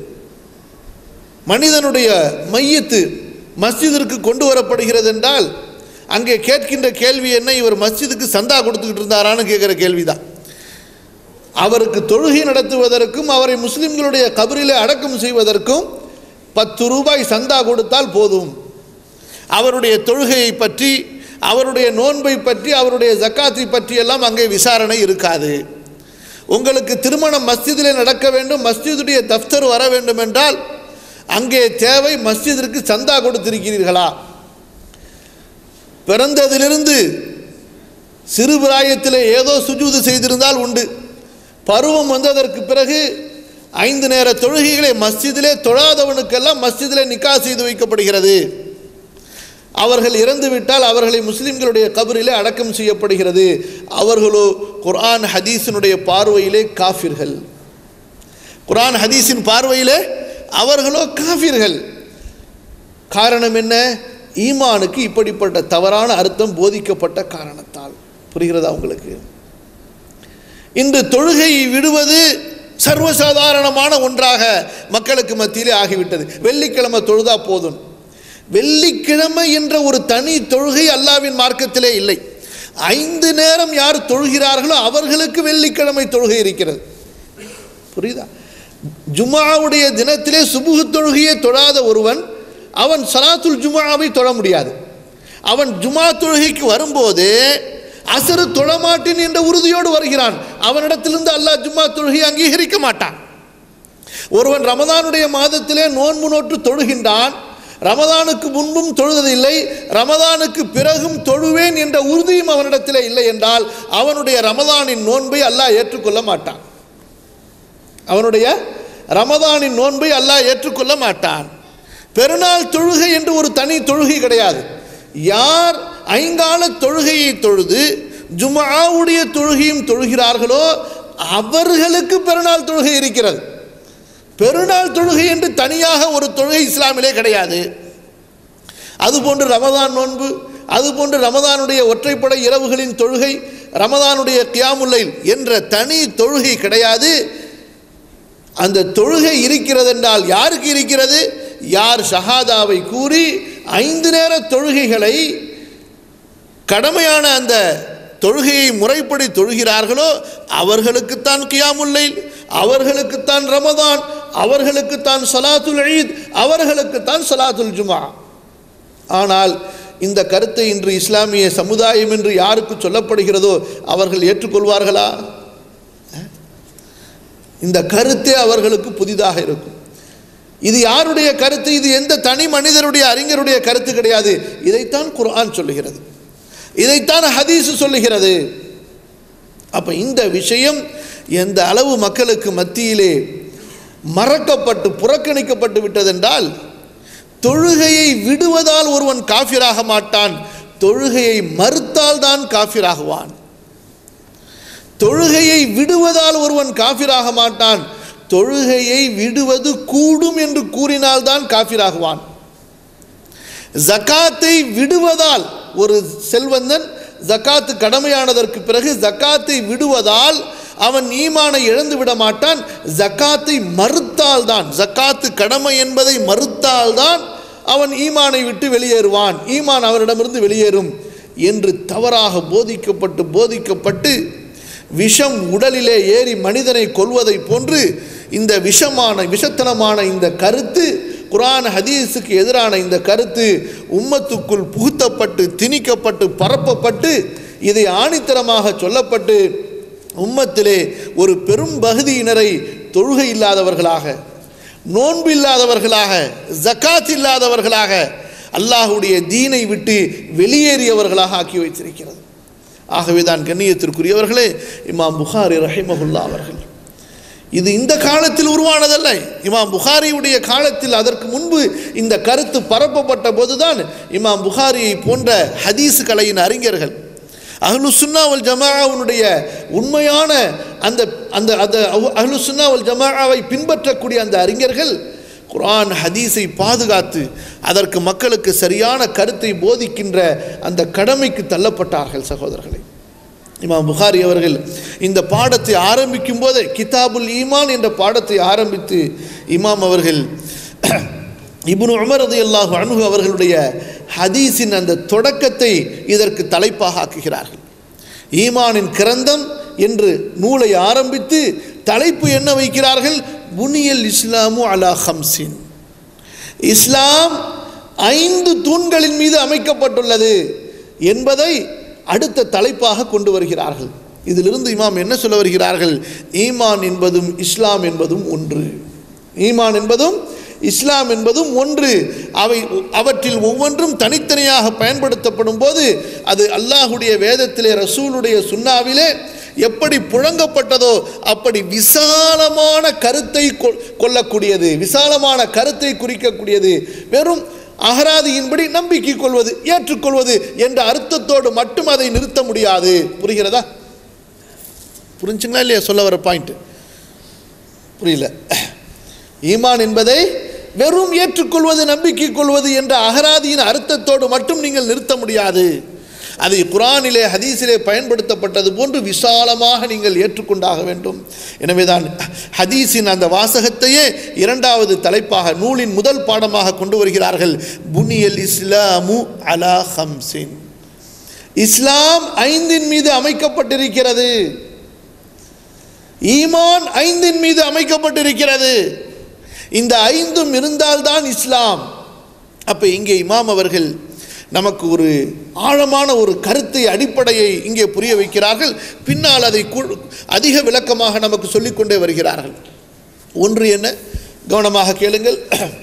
Speaker 1: மனிதனுடைய மையத்து மஸ்ஜிதிற்கு கொண்டு வரப்படுகிறது என்றால் அங்கே கேட்கின்ற கேள்வி என்ன இவர் மஸ்ஜிதுக்கு சந்தா கொடுத்துக்கிட்டு இருந்தாரான்னு கேட்குற கேள்விதான் அவருக்கு தொழுகை நடத்துவதற்கும் அவரை முஸ்லிம்களுடைய கபரிலே அடக்கம் செய்வதற்கும் பத்து ரூபாய் சந்தா கொடுத்தால் போதும் அவருடைய தொழுகையை பற்றி அவருடைய நோன்பை பற்றி அவருடைய ஜக்காத்தை பற்றி எல்லாம் அங்கே விசாரணை இருக்காது உங்களுக்கு திருமணம் மஸ்ஜிதிலே நடக்க வேண்டும் மஸ்ஜிதுடைய தஃப்தர் வர வேண்டும் என்றால் அங்கே தேவை மஸ்ஜிதிற்கு சந்தா கொடுத்திருக்கிறீர்களா பிறந்ததிலிருந்து சிறு பிராயத்திலே ஏதோ சுஜூது செய்திருந்தால் உண்டு பருவம் வந்ததற்கு பிறகு ஐந்து நேர தொழுகைகளை மஸ்ஜிதிலே தொழாதவனுக்கெல்லாம் மஸ்ஜிதிலே நிக்கா செய்து வைக்கப்படுகிறது அவர்கள் இறந்து விட்டால் அவர்களை முஸ்லிம்களுடைய கபரிலே அடக்கம் செய்யப்படுகிறது அவர்களோ குர்ஆன் ஹதீஸினுடைய பார்வையிலே காஃபிர்கள் குர்ஆன் ஹதீஸின் பார்வையிலே அவர்களோ காஃபிர்கள் காரணம் என்ன ஈமானுக்கு இப்படிப்பட்ட தவறான அர்த்தம் போதிக்கப்பட்ட காரணத்தால் புரிகிறதா உங்களுக்கு இன்று தொழுகையை விடுவது சர்வசாதாரணமான ஒன்றாக மக்களுக்கு மத்தியிலே ஆகிவிட்டது வெள்ளிக்கிழமை தொழுதா போதும் வெள்ளிக்கிழமை என்ற ஒரு தனி தொழுகை அல்லாவின் மார்க்கத்திலே இல்லை ஐந்து நேரம் யார் தொழுகிறார்களோ அவர்களுக்கு வெள்ளிக்கிழமை தொழுகை இருக்கிறது புரியுதா ஜுமாவுடைய தினத்திலே சுபுகு தொழுகையை தொழாத ஒருவன் அவன் சலாத்துல் ஜுமாவை தொழ முடியாது அவன் ஜுமா தொழுகைக்கு வரும்போது அசரு தொழமாட்டேன் என்ற உறுதியோடு வருகிறான் அவனிடத்திலிருந்து அல்லாஹ் ஜும்மா தொழுகையை அங்கீகரிக்க மாட்டான் ஒருவன் ரமதானுடைய மாதத்திலே நோன்பு நோற்று தொழுகின்றான் ரமதானுக்கு முன்பும் தொழுவதில்லை ரமதானுக்கு பிறகும் தொழுவேன் என்ற உறுதியும் அவனிடத்திலே இல்லை என்றால் அவனுடைய ரமதானின் நோன்பை அல்லாஹ் ஏற்றுக்கொள்ள மாட்டான் அவனுடைய ரமதானின் நோன்பை அல்லாஹ் ஏற்றுக்கொள்ள மாட்டான் பெருநாள் தொழுகை என்று ஒரு தனி தொழுகை கிடையாது யார் ஐங்கால தொழுகையை தொழுது ஜுமாவுடைய தொழுகையும் தொழுகிறார்களோ அவர்களுக்கு பெருநாள் தொழுகை இருக்கிறது பெருநாள் தொழுகை என்று தனியாக ஒரு தொழுகை இஸ்லாமிலே கிடையாது அதுபோன்று ரமதான் நோன்பு அதுபோன்று ரமதானுடைய ஒற்றைப்படை இரவுகளின் தொழுகை ரமதானுடைய கியாமுல்லைல் என்ற தனி தொழுகை கிடையாது அந்த தொழுகை இருக்கிறது என்றால் யாருக்கு இருக்கிறது யார் ஷஹாதாவை கூறி ஐந்து நேர தொழுகைகளை கடமையான அந்த தொழுகையை முறைப்படி தொழுகிறார்களோ அவர்களுக்குத்தான் கியாமுல்லை அவர்களுக்குத்தான் ரமதான் அவர்களுக்குத்தான் சலாத்துல் ஈத் அவர்களுக்குத்தான் சலாத்துல் ஜுமா ஆனால் இந்த கருத்தை இன்று இஸ்லாமிய சமுதாயம் என்று யாருக்கு சொல்லப்படுகிறதோ அவர்கள் ஏற்றுக்கொள்வார்களா இந்த கருத்தே அவர்களுக்கு புதிதாக இருக்கும் இது யாருடைய கருத்து இது எந்த தனி மனிதருடைய அறிஞருடைய கருத்து கிடையாது இதைத்தான் குர்ஆன் சொல்லுகிறது இதைத்தான் ஹதீஸ் சொல்லுகிறது அப்ப இந்த விஷயம் எந்த அளவு மக்களுக்கு மத்தியிலே மறக்கப்பட்டு புறக்கணிக்கப்பட்டு விட்டதென்றால் தொழுகையை விடுவதால் ஒருவன் காஃபிராக மாட்டான் தொழுகையை மறுத்தால் தான் காஃபிராகுவான் தொழுகையை விடுவதால் ஒருவன் காஃபிராக மாட்டான் தொழுகையை விடுவது கூடும் என்று கூறினால்தான் காஃபிராகுவான் ஜக்காத்தை விடுவதால் ஒரு செல்வந்தன் ஜக்காத்து கடமையானதற்கு பிறகு ஜக்காத்தை விடுவதால் அவன் ஈமானை இழந்து விட மாட்டான் ஜக்காத்தை மறுத்தால் தான் ஜக்காத்து கடமை என்பதை மறுத்தால் தான் அவன் ஈமானை விட்டு வெளியேறுவான் ஈமான் அவனிடமிருந்து வெளியேறும் என்று தவறாக போதிக்கப்பட்டு போதிக்கப்பட்டு விஷம் உடலிலே ஏறி மனிதனை கொல்வதைப் போன்று இந்த விஷமான விஷத்தனமான இந்த கருத்து குரான் ஹதீஸுக்கு எதிரான இந்த கருத்து உம்மத்துக்குள் புகுத்தப்பட்டு திணிக்கப்பட்டு பரப்பப்பட்டு இதை ஆணித்தரமாக சொல்லப்பட்டு உம்மத்திலே ஒரு பெரும் பகுதியினரை தொழுகை இல்லாதவர்களாக நோன்பு இல்லாதவர்களாக ஜக்காத் இல்லாதவர்களாக அல்லாஹுடைய தீனை விட்டு வெளியேறியவர்களாக ஆக்கி வைத்திருக்கிறது ஆகவே தான் கண்ணியத்திற்குரியவர்களே இமாம் புகாரி ரஹிமகுல்லா அவர்கள் இது இந்த காலத்தில் உருவானதல்ல இமாம் புகாரியுடைய காலத்தில் அதற்கு முன்பு இந்த கருத்து பரப்பப்பட்ட போதுதான் இமாம் புகாரியை போன்ற ஹதீஸ் கலையின் அறிஞர்கள் அஹ்லு சுன்னாவல் ஜமாவுனுடைய உண்மையான அந்த அந்த அந்த அஹ்லு சுன்னாவல் ஜமாவை பின்பற்றக்கூடிய அந்த அறிஞர்கள் குர்ஆன் ஹதீஸை பாதுகாத்து அதற்கு மக்களுக்கு சரியான கருத்தை போதிக்கின்ற அந்த கடமைக்கு தள்ளப்பட்டார்கள் சகோதரர்களை இமாம் புகாரி அவர்கள் இந்த பாடத்தை ஆரம்பிக்கும் போதே கிதாபுல் ஈமான் என்ற பாடத்தை ஆரம்பித்து இமாம் அவர்கள் இப்னு உமர் ரலியல்லாஹு அன்ஹு அவர்களுடைய ஹதீஸின் அந்த தொடக்கத்தை இதற்கு தலைப்பாக ஆக்குகிறார்கள் ஈமானின் கிரந்தம் என்று நூலை ஆரம்பித்து தலைப்பு என்ன வைக்கிறார்கள் புனியல் இஸ்லாமு அலா ஹம்சின் இஸ்லாம் ஐந்து தூண்களின் மீது அமைக்கப்பட்டுள்ளது என்பதை அடுத்த தலைப்பாக கொண்டு வருகிறார்கள் இதிலிருந்து இமாம் என்ன சொல்ல வருகிறார்கள் ஈமான் என்பதும் இஸ்லாம் என்பதும் ஒன்று ஈமான் என்பதும் இஸ்லாம் என்பதும் ஒன்று அவை அவற்றில் ஒவ்வொன்றும் தனித்தனியாக பயன்படுத்தப்படும் போது அது அல்லாஹுடைய வேதத்திலே ரசூலுடைய சுன்னாவிலே எப்படி புழங்கப்பட்டதோ அப்படி விசாலமான கருத்தை கொ- கொள்ளக்கூடியது விசாலமான கருத்தை குறிக்கக்கூடியது வெறும் அகராதியின்படி நம்பிக்கை கொள்வது ஏற்றுக்கொள்வது என்ற அர்த்தத்தோடு மட்டும் அதை நிறுத்த முடியாது புரிகிறதா புரிஞ்சுங்களா இல்லையா சொல்ல வர பாயிண்ட் புரியல ஈமான் என்பதை வெறும் ஏற்றுக்கொள்வது நம்பிக்கை கொள்வது என்ற அகராதியின் அர்த்தத்தோடு மட்டும் நீங்கள் நிறுத்த முடியாது அதை குரானிலே ஹதீஸிலே பயன்படுத்தப்பட்டது போன்று விசாலமாக நீங்கள் ஏற்றுக்கொண்டாக வேண்டும் எனவேதான் ஹதீஸின் அந்த வாசகத்தையே இரண்டாவது தலைப்பாக நூலின் முதல் பாடமாக கொண்டு வருகிறார்கள் புனியல் இஸ்லாமு அலா ஹம்சின் இஸ்லாம் ஐந்தின் மீது அமைக்கப்பட்டிருக்கிறது ஈமான் ஐந்தின் மீது அமைக்கப்பட்டிருக்கிறது இந்த ஐந்தும் இருந்தால்தான் இஸ்லாம் அப்ப இங்கே இமாம் அவர்கள் நமக்கு ஒரு ஆழமான ஒரு கருத்தை அடிப்படையை இங்கே புரிய வைக்கிறார்கள் பின்னால் அதை கு- அதிக விளக்கமாக நமக்கு சொல்லிக்கொண்டே வருகிறார்கள் ஒன்று என்ன கவனமாக கேளுங்கள்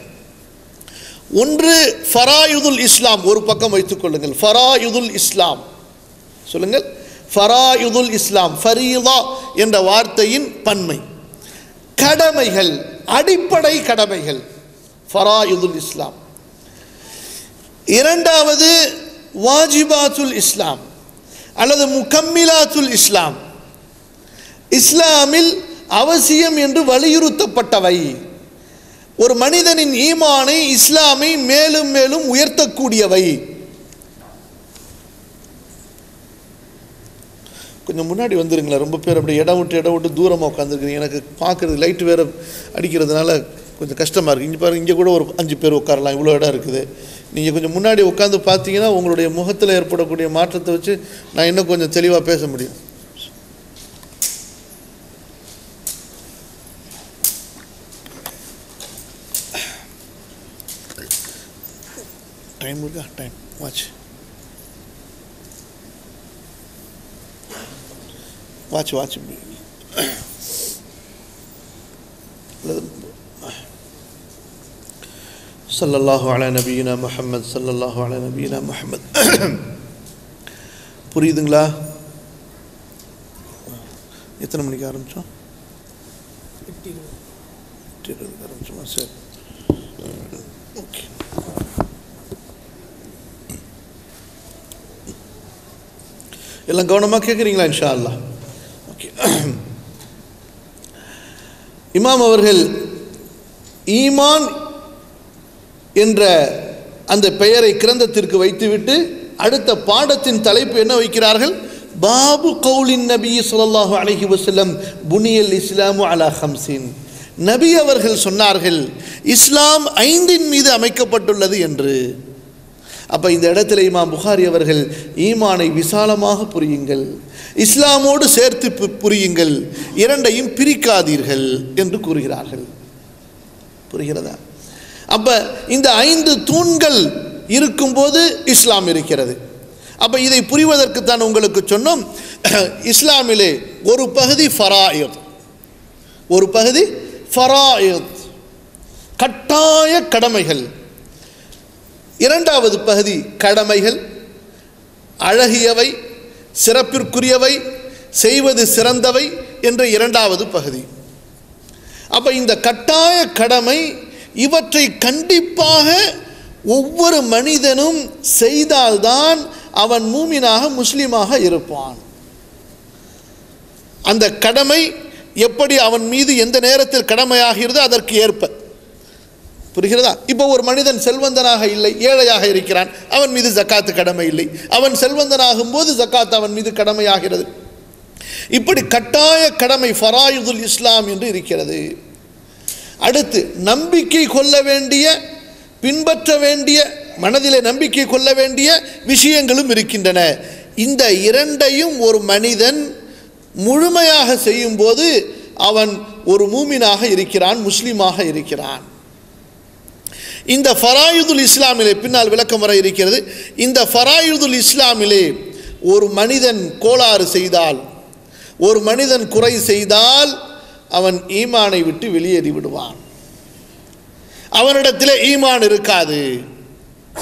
Speaker 1: ஒன்று ஃபராயுதுல் இஸ்லாம் ஒரு பக்கம் வைத்துக் கொள்ளுங்கள் ஃபராயுதுல் இஸ்லாம் சொல்லுங்கள் ஃபராயுதுல் இஸ்லாம் ஃபரீதா என்ற வார்த்தையின் பன்மை கடமைகள் அடிப்படை கடமைகள் ஃபராயுதுல் இஸ்லாம் இரண்டாவது வாஜிபாத்துல் இஸ்லாம் அல்லது முகம்மிலாத்துல் இஸ்லாம் இஸ்லாமில் அவசியம் என்று வலியுறுத்தப்பட்டவை ஒரு மனிதனின் ஈமானை இஸ்லாமை மேலும் மேலும் உயர்த்தக்கூடியவை கொஞ்சம் முன்னாடி வந்துருங்களேன் ரொம்ப பேர் அப்படி இடம் விட்டு இடம் விட்டு தூரமாக உட்காந்துருக்குறீங்க எனக்கு பார்க்குறது லைட்டு வேறு அடிக்கிறதுனால கொஞ்சம் கஷ்டமாக இருக்குது இங்கே பாருங்க இங்கே கூட ஒரு அஞ்சு பேர் உட்காரலாம் இவ்வளோ இடம் இருக்குது நீங்கள் கொஞ்சம் முன்னாடி உட்காந்து பார்த்தீங்கன்னா உங்களுடைய முகத்தில் ஏற்படக்கூடிய மாற்றத்தை வச்சு நான் இன்னும் கொஞ்சம் தெளிவாக பேச முடியும் டைம் இருக்கா டைம் வாட்ச் வாட்ச் வாட்ச் சல்லல்லாஹு அலா நபீனா முஹம்மத் சல்லல்லாஹு அலா நபீனா முஹம்மத் புரியுதுங்களா எத்தனை மணிக்கு ஆரம்பித்தோம் எட்டு இருபதுக்கு ஆரம்பிச்சோமா சரி ஓகே எல்லாம் கவனமாக கேட்குறீங்களா இன்ஷா அல்லாஹ் ஓகே இமாம் அவர்கள் ஈமான் என்ற அந்த பெயரை கிரந்தத்திற்கு வைத்துவிட்டு அடுத்த பாடத்தின் தலைப்பு என்ன வைக்கிறார்கள் பாபு கௌலின் நபி ஸல்லல்லாஹு அலைஹி வஸல்லம் புனியல் இஸ்லாமு அலா ஹம்சின் நபி அவர்கள் சொன்னார்கள் இஸ்லாம் ஐந்தின் மீது அமைக்கப்பட்டுள்ளது என்று அப்போ இந்த இடத்துல இமாம் புகாரி அவர்கள் ஈமானை விசாலமாக புரியுங்கள் இஸ்லாமோடு சேர்த்து பு- புரியுங்கள் இரண்டையும் பிரிக்காதீர்கள் என்று கூறுகிறார்கள் புரிகிறதா அப்போ இந்த ஐந்து தூண்கள் இருக்கும்போது இஸ்லாம் இருக்கிறது அப்போ இதை புரிவதற்கு தான் உங்களுக்கு சொன்னோம் இஸ்லாமிலே ஒரு பகுதி ஃபராயத் ஒரு பகுதி ஃபராயத் கட்டாய கடமைகள் இரண்டாவது பகுதி கடமைகள் அழகியவை சிறப்பிற்குரியவை செய்வது சிறந்தவை என்ற இரண்டாவது பகுதி அப்ப இந்த கட்டாய கடமை இவற்றை கண்டிப்பாக ஒவ்வொரு மனிதனும் செய்தால்தான் அவன் மூமினாக முஸ்லீமாக இருப்பான் அந்த கடமை எப்படி அவன் மீது எந்த நேரத்தில் கடமையாகிறதோ அதற்கு ஏற்ப புரிகிறதா இப்போ ஒரு மனிதன் செல்வந்தனாக இல்லை ஏழையாக இருக்கிறான் அவன் மீது ஜக்காத்து கடமை இல்லை அவன் செல்வந்தனாகும் போது ஜக்காத் அவன் மீது கடமையாகிறது இப்படி கட்டாய கடமை ஃபராயுதுல் இஸ்லாம் என்று இருக்கிறது அடுத்து நம்பிக்கை கொள்ள வேண்டிய பின்பற்ற வேண்டிய மனதிலே நம்பிக்கை கொள்ள வேண்டிய விஷயங்களும் இருக்கின்றன இந்த இரண்டையும் ஒரு மனிதன் முழுமையாக செய்யும்போது அவன் ஒரு மூமினாக இருக்கிறான் முஸ்லீமாக இருக்கிறான் இந்த ஃபராயுதுல் இஸ்லாமிலே பின்னால் விளக்கம் வர இருக்கிறது இந்த ஃபராயுதுல் இஸ்லாமிலே ஒரு மனிதன் கோளாறு செய்தால் ஒரு மனிதன் குறை செய்தால் அவன் ஈமானை விட்டு வெளியேறி விடுவான் அவனிடத்திலே ஈமான் இருக்காது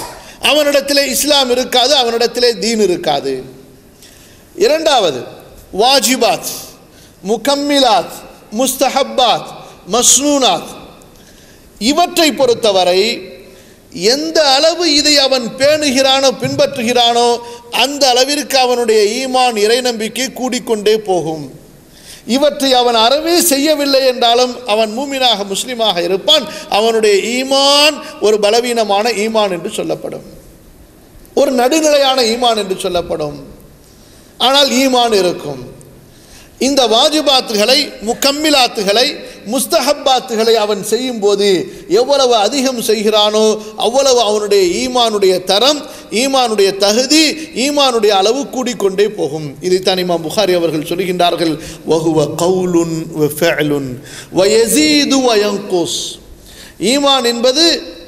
Speaker 1: அவனிடத்திலே இஸ்லாம் இருக்காது அவனிடத்திலே தீன் இருக்காது இரண்டாவது வாஜிபாத் முகம்மிலாத் முஸ்தஹப்பாத் மஸ்னூனாத் இவற்றை பொறுத்தவரை எந்த அளவு இதை அவன் பேணுகிறானோ பின்பற்றுகிறானோ அந்த அளவிற்கு அவனுடைய ஈமான் இறை நம்பிக்கை கூடிக்கொண்டே போகும் இவற்றை அவன் அறவே செய்யவில்லை என்றாலும் அவன் மூமினாக முஸ்லிமாக இருப்பான் அவனுடைய ஈமான் ஒரு பலவீனமான ஈமான் என்று சொல்லப்படும் ஒரு நடுநிலையான ஈமான் என்று சொல்லப்படும் ஆனால் ஈமான் இருக்கும் இந்த வாஜிபாத்துகளை முக்கம்மிலாத்துகளை முஸ்தஹப்பாத்துகளை அவன் செய்யும்போது எவ்வளவு அதிகம் செய்கிறானோ அவ்வளவு அவனுடைய ஈமானுடைய தரம் ஈமானுடைய தகுதி ஈமானுடைய அளவு கூடிக்கொண்டே போகும் இதைத்தான் இமாம் புகாரி அவர்கள் சொல்கின்றார்கள் வஹுவ கவுலுன் வ ஃபஅலுன் வ யஸீது வ யன்குஸ் ஈமான் என்பது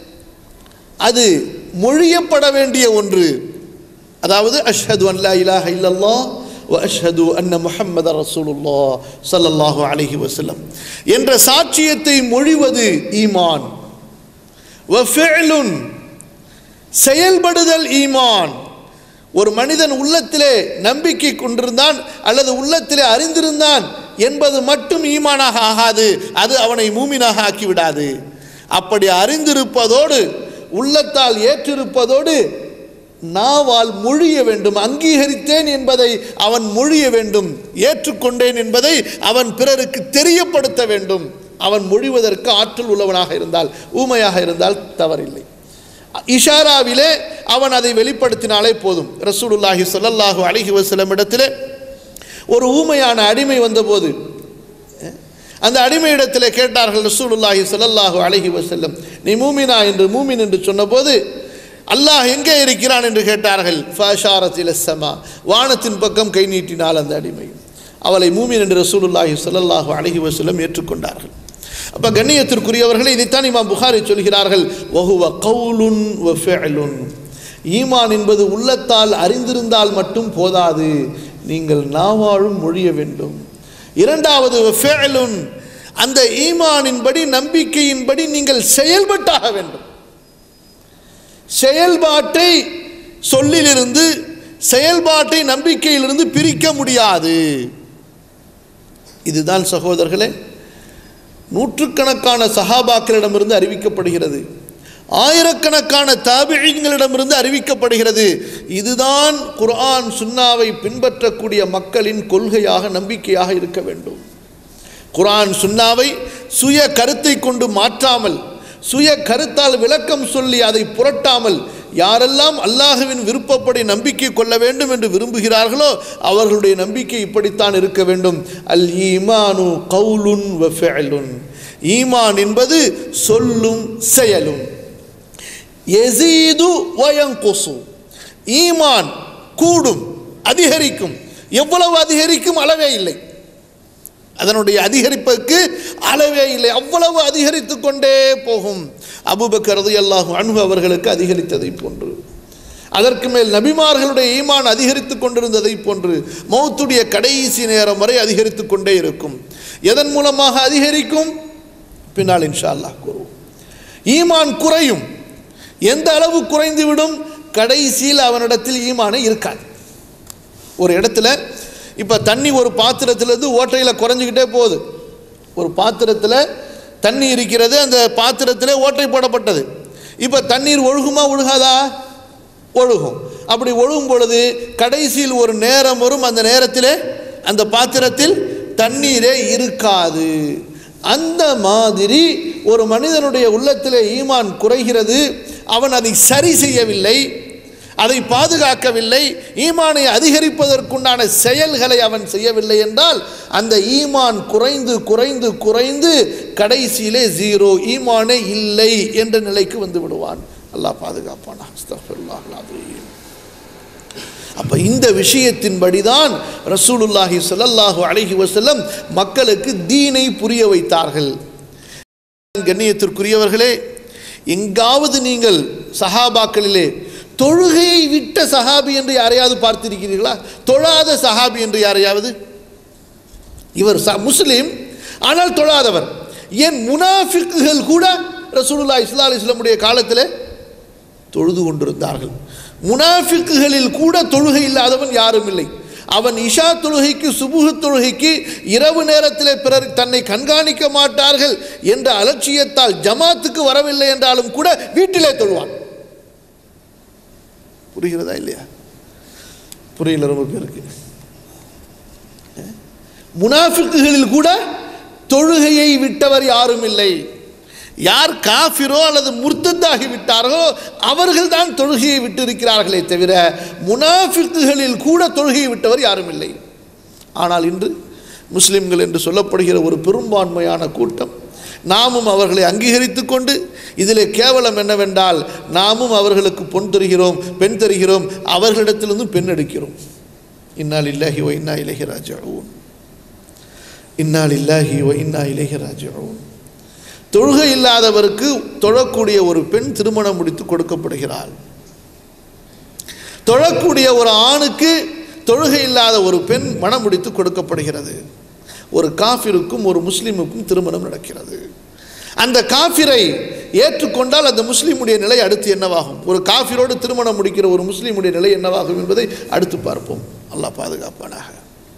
Speaker 1: அது மொழியப்பட வேண்டிய ஒன்று அதாவது அஷ்ஹது அன் லா இலாஹ இல்லல்லாஹ் வ அஷ்ஹது அன்ன முஹம்மத ரசூலுல்லாஹ் ஸல்லல்லாஹு அலைஹி வஸல்லம் என்ற சாட்சியத்தை மொழிவது ஈமான் வ ஃபிஅலுன் செயல்படுதல் ஈமான் ஒரு மனிதன் உள்ளத்திலே நம்பிக்கை கொண்டிருந்தான் அல்லது உள்ளத்திலே அறிந்திருந்தான் என்பது மட்டும் ஈமானாக ஆகாது அது அவனை மூமினாக ஆக்கிவிடாது அப்படி அறிந்திருப்பதோடு உள்ளத்தால் ஏற்றிருப்பதோடு நாவால் மொழிய வேண்டும் அங்கீகரித்தேன் என்பதை அவன் மொழிய வேண்டும் ஏற்றுக்கொண்டேன் என்பதை அவன் பிறருக்கு தெரியப்படுத்த வேண்டும் அவன் மொழிவதற்கு ஆற்றல் உள்ளவனாக இருந்தால் ஊமையாக இருந்தால் தவறில்லை இஷாராவிலே அவன் அதை வெளிப்படுத்தினாலே போதும் ரசூலுல்லாஹி ஸல்லல்லாஹு அலைஹி வஸல்லம் இடத்திலே ஒரு ஊமையான அடிமை வந்தபோது அந்த அடிமையிடத்திலே கேட்டார்கள் ரசூலுல்லாஹி ஸல்லல்லாஹு அலைஹி வஸல்லம் நீ மூமினா என்று மூமின் என்று சொன்னபோது அல்லாஹ் எங்கே இருக்கிறான் என்று கேட்டார்கள் ஃபஷாரத்தில் சமா வானத்தின் பக்கம் கை நீட்டினாள் அந்த அடிமை அவளை மூமின் என்று ரசூலுல்லாஹி ஸல்லல்லாஹு அலைஹி வஸல்லம் ஏற்றுக்கொண்டார்கள் அப்போ கண்ணியத்திற்குரியவர்களே இதைத்தான் இமாம் புகாரி சொல்கிறார்கள் வஹுவ கவுலுன் வ ஃபிஅலுன் ஈமான் என்பது உள்ளத்தால் அறிந்திருந்தால் மட்டும் போதாது நீங்கள் நாவாழும் மொழிய வேண்டும் இரண்டாவது வ ஃபிஅலுன் அந்த ஈமானின்படி நம்பிக்கையின்படி நீங்கள் செயல்பட்டாக வேண்டும் செயல்பாட்டை சொல்லிலிருந்து செயல்பாட்டை நம்பிக்கையிலிருந்து பிரிக்க முடியாது இதுதான் சகோதரர்களே நூற்றுக்கணக்கான சஹாபாக்களிடமிருந்து அறிவிக்கப்படுகிறது ஆயிரக்கணக்கான தாபிழிங்களிடமிருந்து அறிவிக்கப்படுகிறது இதுதான் குர்ஆன் சுன்னாவை பின்பற்றக்கூடிய மக்களின் கொள்கையாக நம்பிக்கையாக இருக்க வேண்டும் குர்ஆன் சுன்னாவை சுய கருத்தை கொண்டு மாற்றாமல் சுய கருத்தால் விளக்கம் சொல்லி அதை புரட்டாமல் யாரெல்லாம் அல்லாஹுவின் விருப்பப்படி நம்பிக்கை கொள்ள வேண்டும் என்று விரும்புகிறார்களோ அவர்களுடைய நம்பிக்கை இப்படித்தான் இருக்க வேண்டும் அல் ஈமானு கவுலுன் வ ஃபிஅலுன் ஈமான் என்பது சொல்லும் செயலும் எசீது வயங்குசு ஈமான் கூடும் அதிகரிக்கும் எவ்வளவு அதிகரிக்கும் அளவே இல்லை அதனுடைய அதிகரிப்புக்கு அளவே இல்லை அவ்வளவு அதிகரித்து கொண்டே போகும் அபுபக்கரது அல்லாஹு அன்பு அவர்களுக்கு அதிகரித்ததை போன்று அதற்கு மேல் நபிமார்களுடைய ஈமான் அதிகரித்து கொண்டிருந்ததை போன்று மௌத்துடைய கடைசி நேரம் வரை அதிகரித்து கொண்டே இருக்கும் எதன் மூலமாக அதிகரிக்கும் பின்னால் இன்ஷா அல்லாஹ் கூறுவோம் ஈமான் குறையும் எந்த அளவு குறைந்துவிடும் கடைசியில் அவனிடத்தில் ஈமானே இருக்காது ஒரு இடத்துல இப்போ தண்ணி ஒரு பாத்திரத்திலேருந்து ஓட்டையில் குறைஞ்சிக்கிட்டே போகுது ஒரு பாத்திரத்தில் தண்ணி இருக்கிறது அந்த பாத்திரத்தில் ஓட்டை போடப்பட்டது இப்போ தண்ணீர் ஒழுகுமா ஒழுகாதா ஒழுகும் அப்படி ஒழுகும் பொழுது கடைசியில் ஒரு நேரம் வரும் அந்த நேரத்தில் அந்த பாத்திரத்தில் தண்ணீரே இருக்காது அந்த மாதிரி ஒரு மனிதனுடைய உள்ளத்திலே ஈமான் குறைகிறது அவன் அதை சரி செய்யவில்லை அதை பாதுகாக்கவில்லை ஈமானை அதிகரிப்பதற்குண்டான செயல்களை அவன் செய்யவில்லை என்றால் அந்த ஈமான் குறைந்து குறைந்து குறைந்து கடைசியிலே ஜீரோ ஈமானே இல்லை என்ற நிலைக்கு வந்து விடுவான் அல்லாஹ் பாதுகாப்பானா அஸ்தக்ஃபிருல்லாஹ் அல்-அஸீம். அப்ப இந்த விஷயத்தின்படி தான் ரசூலுல்லாஹி ஸல்லல்லாஹு அலைஹி வஸல்லம் மக்களுக்கு தீனை புரிய வைத்தார்கள் கண்ணியத்திற்குரியவர்களே எங்காவது நீங்கள் சஹாபாக்களிலே தொழுகையை விட்ட சஹாபி என்று யாரையாவது பார்த்திருக்கிறீர்களா தொழாத சஹாபி என்று யாரையாவது இவர் ச முஸ்லீம் ஆனால் தொழாதவர் ஏன் முனாஃபிக்குகள் கூட ரசூலுல்லாஹி ஸல்லல்லாஹு அலைஹி வஸல்லமுடைய காலத்தில் தொழுது கொண்டிருந்தார்கள் முனாஃபிக்குகளில் கூட தொழுகை இல்லாதவன் யாரும் இல்லை அவன் இஷா தொழுகைக்கு சுபுகு தொழுகைக்கு இரவு நேரத்தில் பிறர் தன்னை கண்காணிக்க மாட்டார்கள் என்ற அலட்சியத்தால் ஜமாத்துக்கு வரவில்லை என்றாலும் கூட வீட்டிலே தொழுவான் புரிகிறதா இல்லையா புரியல ரொம்ப பேருக்கு முனாஃபிக்குகளில் கூட தொழுகையை விட்டவர் யாரும் இல்லை யார் காஃபிரோ அல்லது முர்த்தத்தாகி விட்டார்களோ அவர்கள் தான் தொழுகையை விட்டு இருக்கிறார்களே தவிர முனாஃபிக்குகளில் கூட தொழுகையை விட்டவர் யாரும் இல்லை ஆனால் இன்று முஸ்லிம்கள் என்று சொல்லப்படுகிற ஒரு பெரும்பான்மையான கூட்டம் நாமும் அவர்களை அங்கீகரித்து கொண்டு இதில் கேவலம் என்னவென்றால் நாமும் அவர்களுக்கு பொன் தருகிறோம் பெண் தருகிறோம் அவர்களிடத்திலிருந்து பெண் எடுக்கிறோம் இன்னால் இல்லாஹி ஓ இன்னா இலகி ராஜாவும் இன்னால் இல்லாஹி ஓ இன்னா இலகி ராஜாவும் தொழுகை இல்லாதவருக்கு தொழக்கூடிய ஒரு பெண் திருமணம் முடித்து கொடுக்கப்படுகிறாள் தொழக்கூடிய ஒரு ஆணுக்கு தொழுகை இல்லாத ஒரு பெண் மனம் முடித்து கொடுக்கப்படுகிறது ஒரு காஃபிருக்கும் ஒரு முஸ்லீமுக்கும் திருமணம் நடக்கிறது அந்த காஃபிரை ஏற்றுக்கொண்டால் அந்த முஸ்லீமுடைய நிலை அடுத்து என்னவாகும் ஒரு காஃபிரோடு திருமணம் முடிக்கிற ஒரு முஸ்லீமுடைய நிலை என்னவாகும் என்பதை அடுத்து பார்ப்போம் அல்லாஹ் பாதுகாப்பானாக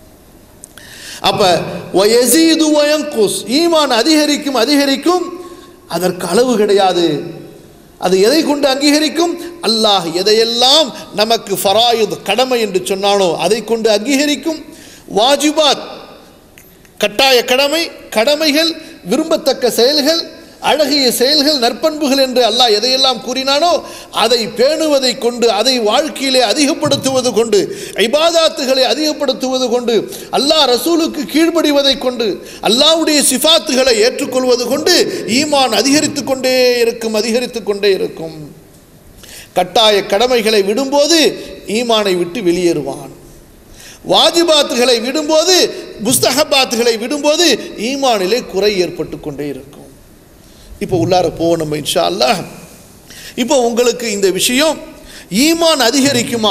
Speaker 1: அப்ப வயசீது வயங்குஸ் ஈமான் அதிகரிக்கும் அதிகரிக்கும் அதற்கு அளவு கிடையாது அது எதை கொண்டு அங்கீகரிக்கும் அல்லாஹ் எதையெல்லாம் நமக்கு ஃபராயுத் கடமை என்று சொன்னானோ அதை கொண்டு அங்கீகரிக்கும் வாஜிபாத் கட்டாய கடமை கடமைகள் விரும்பத்தக்க செயல்கள் அழகிய செயல்கள் நற்பண்புகள் என்று அல்லாஹ் எதையெல்லாம் கூறினானோ அதை பேணுவதை கொண்டு அதை வாழ்க்கையிலே அதிகப்படுத்துவது கொண்டு ஐபாதாத்துகளை அதிகப்படுத்துவது கொண்டு அல்லாஹ் ரசூலுக்கு கீழ்ப்படிவதை கொண்டு அல்லாஹ்வுடைய சிஃபாத்துகளை ஏற்றுக்கொள்வது கொண்டு ஈமான் அதிகரித்து கொண்டே இருக்கும் அதிகரித்து கொண்டே இருக்கும் கட்டாய கடமைகளை விடும்போது ஈமானை விட்டு வெளியேறுவான் வாஜிபாத்துகளை விடும்போது முஸ்தகபாத்துகளை விடும்போது ஈமானிலே குறை ஏற்பட்டு கொண்டே இருக்கும் இப்போ உள்ளார போவோம் நம்ம இன்ஷா அல்லாஹ் இப்போ உங்களுக்கு இந்த விஷயம் ஈமான் அதிகரிக்குமா